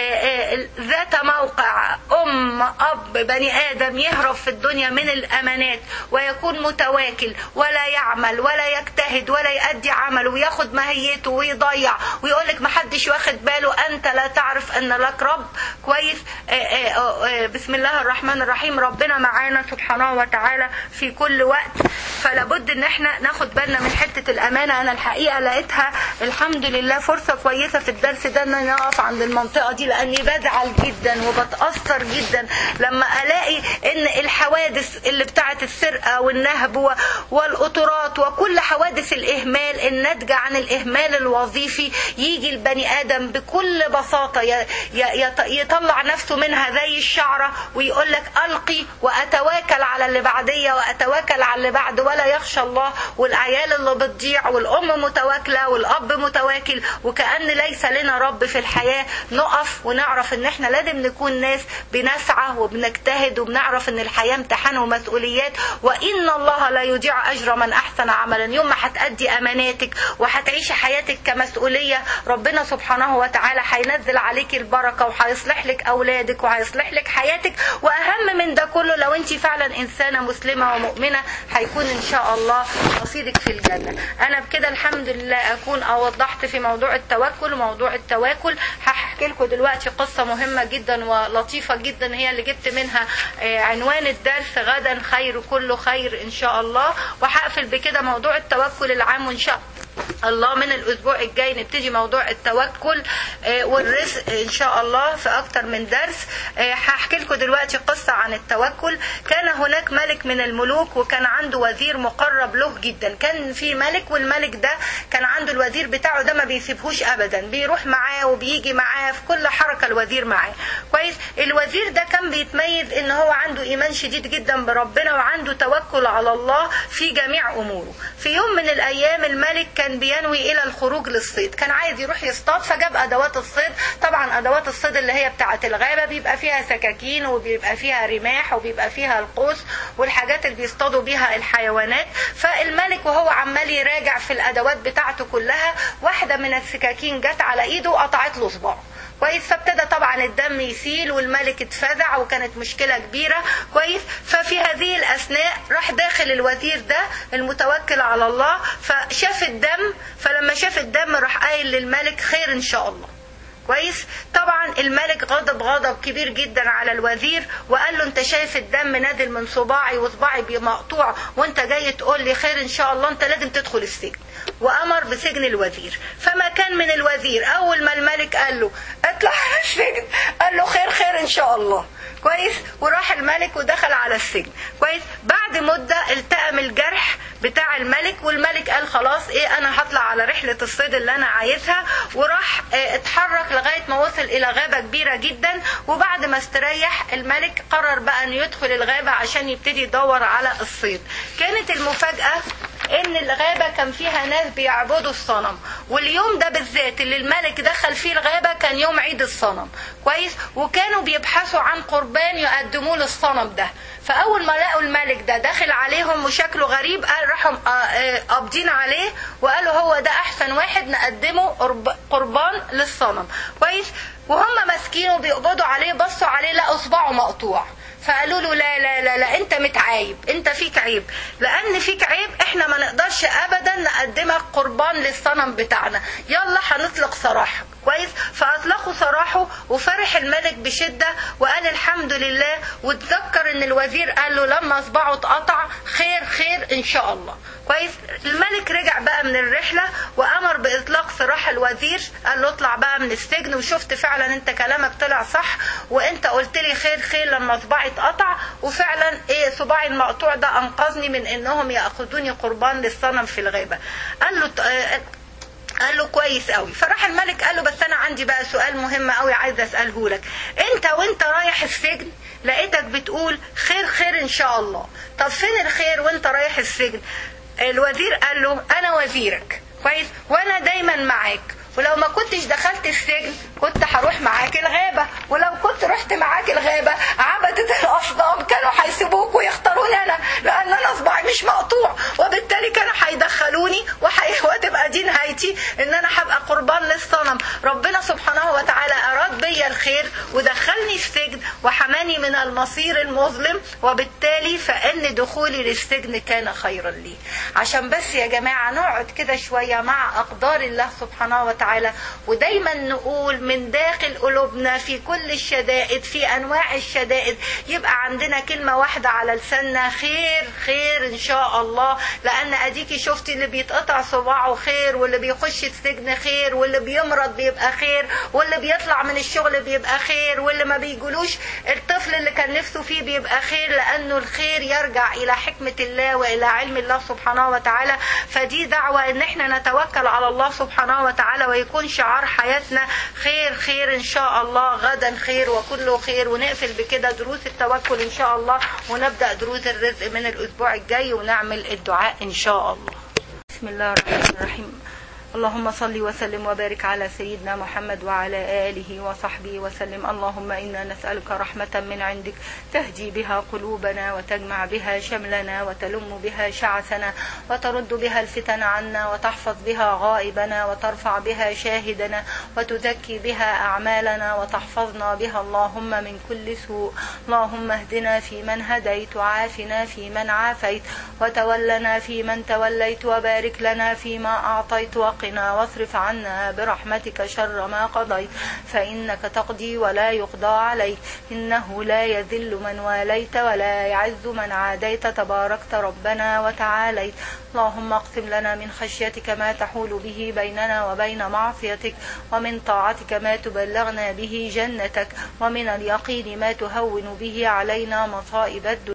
ذات موقع ام اب بني ادم يهرب في الدنيا من الامانات ويكون متواكل ولا يعمل ولا يجتهد ولا يؤدي عمله وياخد ماهيته ويضيع ويقول لك محدش واخد باله انت لا تعرف ان لك رب كويس بسم الله الرحمن الرحيم ربنا معانا سبحانه وتعالى في كل وقت فلا بد ان احنا ناخد بالنا من حته الامانه انا الحقيقه لقيتها الحمد لله فرصه كويسه في الدرس ده ان انا اقف عند المنطقه دي لاني بزعل جدا وبتاثر جدا لما الاقي ان الحوادث اللي بتاعت السرقه والنهب والقطورات وكل حوادث الاهمال الناتجه عن الاهمال الوظيفي يجي البني ادم بكل بساطه يطلع نفسه منها زي الشعره ويقول لك القي واتواكل على اللي بعديه واتواكل على اللي بعد ولا يخشى الله والعيال اللي بتضيع والام متواكله والاب متواكل وكان ليس لنا رب في الحياه نقف ونعرف ان احنا لازم نكون ناس بنسعى وبنجتهد وبنعرف ان الحياه امتحان ومسؤوليات وان الله لا يضيع اجر من احسن عملا يوم ما هتأدي اماناتك وهتعيشي حياتك كمسؤوليه ربنا سبحانه وتعالى هينزل عليك البركه وهيصلح لك اولادك وهيصلح لك حياتك واهم من ده كله لو انت فعلا انسانه مسلمه ومؤمنه هيكون ان شاء الله نصيبك في الجنه انا بكده الحمد لله اكون اوضحت في موضوع التوكل وموضوع التواكل هحكي لكم دلوقتي قصه مهمه جدا ولطيفه جدا هي اللي جبت منها عنوان الدرس غدا خير كله خير ان شاء الله وهقفل بكده موضوع التوكل العام وان شاء الله من الاسبوع الجاي نبتدي موضوع التوكل والرزق ان شاء الله في اكتر من درس هحكي لكم دلوقتي قصه عن التوكل كان هناك ملك من الملوك وكان عنده وزير مقرب له جدا كان في ملك والملك ده كان عنده الوزير بتاعه ده ما بيسيبهوش ابدا بيروح معاه وبيجي معاه في كل حركه الوزير معاه كويس الوزير ده كان بيتميز ان هو عنده ايمان شديد جدا بربنا وعنده توكل على الله في جميع اموره في يوم من الايام الملك كان بينوي الى الخروج للصيد كان عايز يروح يصطاد فجاب ادوات الصيد طبعا ادوات الصيد اللي هي بتاعه الغابه بيبقى فيها سكاكين وبيبقى فيها رماح وبيبقى فيها القوس والحاجات اللي بيصطادوا بيها الحيوانات فالملك وهو عمال يراجع في الادوات بتاعته كلها واحده من السكاكين جت على ايده وقطعت له صباعه كويس فابتدى طبعا الدم يسيل والملك اتفزع وكانت مشكله كبيره كويس ففي هذه الاثناء راح داخل الوزير ده المتوكل على الله فشاف الدم فلما شاف الدم راح قايل للملك خير ان شاء الله كويس طبعا الملك غضب غضب كبير جدا على الوزير وقال له انت شايف الدم نازل من صباعي وصباعي مقطوع وانت جاي تقول لي خير ان شاء الله انت لازم تدخل السجن وامر بسجن الوزير فما كان من الوزير اول ما الملك قال له اطلع على السجن قال له خير خير ان شاء الله كويس وراح الملك ودخل على السجن كويس بعد مده التئم الجرح بتاع الملك والملك قال خلاص ايه انا هطلع على رحله الصيد اللي انا عايزها وراح اه اتحرك لغايه ما وصل الى غابه كبيره جدا وبعد ما استريح الملك قرر بقى انه يدخل الغابه عشان يبتدي يدور على الصيد كانت المفاجاه ان الغابه كان فيها ناس بيعبدوا الصنم واليوم ده بالذات اللي الملك دخل فيه الغابه كان يوم عيد الصنم كويس وكانوا بيبحثوا عن قربان يقدموه للصنم ده فاول ما لقوا الملك ده داخل عليهم وشكله غريب قال راحوا قابضين عليه وقالوا هو ده احسن واحد نقدمه قربان للصنم كويس وهم ماسكينه بيقبضوا عليه بصوا عليه لقوا صباعه مقطوع فقالوا له لا لا لا لا انت متعايب انت فيك عيب لان فيك عيب احنا ما نقدرش ابدا نقدمك قربان للصنم بتاعنا يلا هنطلق سراحك كويس فاطلقوا سراحه وفرح الملك بشده وقال الحمد لله وتذكر ان الوزير قال له لما اصبعه اتقطع خير خير ان شاء الله كويس الملك رجع بقى من الرحله وامر باطلاق سراح الوزير قال له اطلع بقى من السجن وشفت فعلا انت كلامك طلع صح وانت قلت لي خير خير لما صباعي اتقطع وفعلا ايه صباعي المقطوع ده انقذني من انهم ياخذوني قربان للصنم في الغابه قال له قال له كويس قوي فراح الملك قال له بس انا عندي بقى سؤال مهم قوي عايزه اساله لك انت وانت رايح السجن لقيتك بتقول خير خير ان شاء الله طب فين الخير وانت رايح السجن الوزير قال له انا وزيرك كويس وانا دايما معاك ولو ما كنتش دخلت السجن كنت هروح معاك الغابة ولو كنت رحت معاك الغابة عبدة الأصنام كانوا هيسيبوك ويختاروني أنا لأن أنا صباعي مش مقطوع وبالتالي كانوا هيدخلوني وحي... وتبقى دي نهايتي إن أنا هبقى قربان للصنم ربنا سبحانه وتعالى أراد بيا الخير ودخلني السجن وحماني من المصير المظلم وبالتالي فإن دخولي للسجن كان خيرا لي عشان بس يا جماعة نقعد كده شوية مع أقدار الله سبحانه وتعالى ودايما نقول من داخل قلوبنا في كل الشدائد في أنواع الشدائد يبقى عندنا كلمة واحدة على لساننا خير خير إن شاء الله لأن أديكي شفتي اللي بيتقطع صباعه خير واللي بيخش السجن خير واللي بيمرض بيبقى خير واللي بيطلع من الشغل بيبقى خير واللي ما بيجولوش الطفل اللي كان نفسه فيه بيبقى خير لأنه الخير يرجع إلى حكمة الله وإلى علم الله سبحانه وتعالى فدي دعوة إن احنا نتوكل على الله سبحانه وتعالى ويكون شعار حياتنا خير خير إن شاء الله غدا خير وكله خير ونقفل بكده دروس التوكل إن شاء الله ونبدأ دروس الرزق من الأسبوع الجاي ونعمل الدعاء إن شاء الله بسم الله الرحمن الرحيم اللهم صل وسلم وبارك على سيدنا محمد وعلى آله وصحبه وسلم اللهم إنا نسألك رحمة من عندك تهدي بها قلوبنا وتجمع بها شملنا وتلم بها شعثنا وترد بها الفتن عنا وتحفظ بها غائبنا وترفع بها شاهدنا وتزكي بها أعمالنا وتحفظنا بها اللهم من كل سوء اللهم اهدنا في من هديت وعافنا في من عافيت وتولنا في من توليت وبارك لنا فيما أعطيت وقنا واصرف عنا برحمتك شر ما قضيت فإنك تقضي ولا يقضى عليك إنه لا يذل من واليت ولا يعز من عاديت تباركت ربنا وتعاليت اللهم اقسم لنا من خشيتك ما تحول به بيننا وبين معصيتك ومن طاعتك ما تبلغنا به جنتك ومن اليقين ما تهون به علينا مصائب الدنيا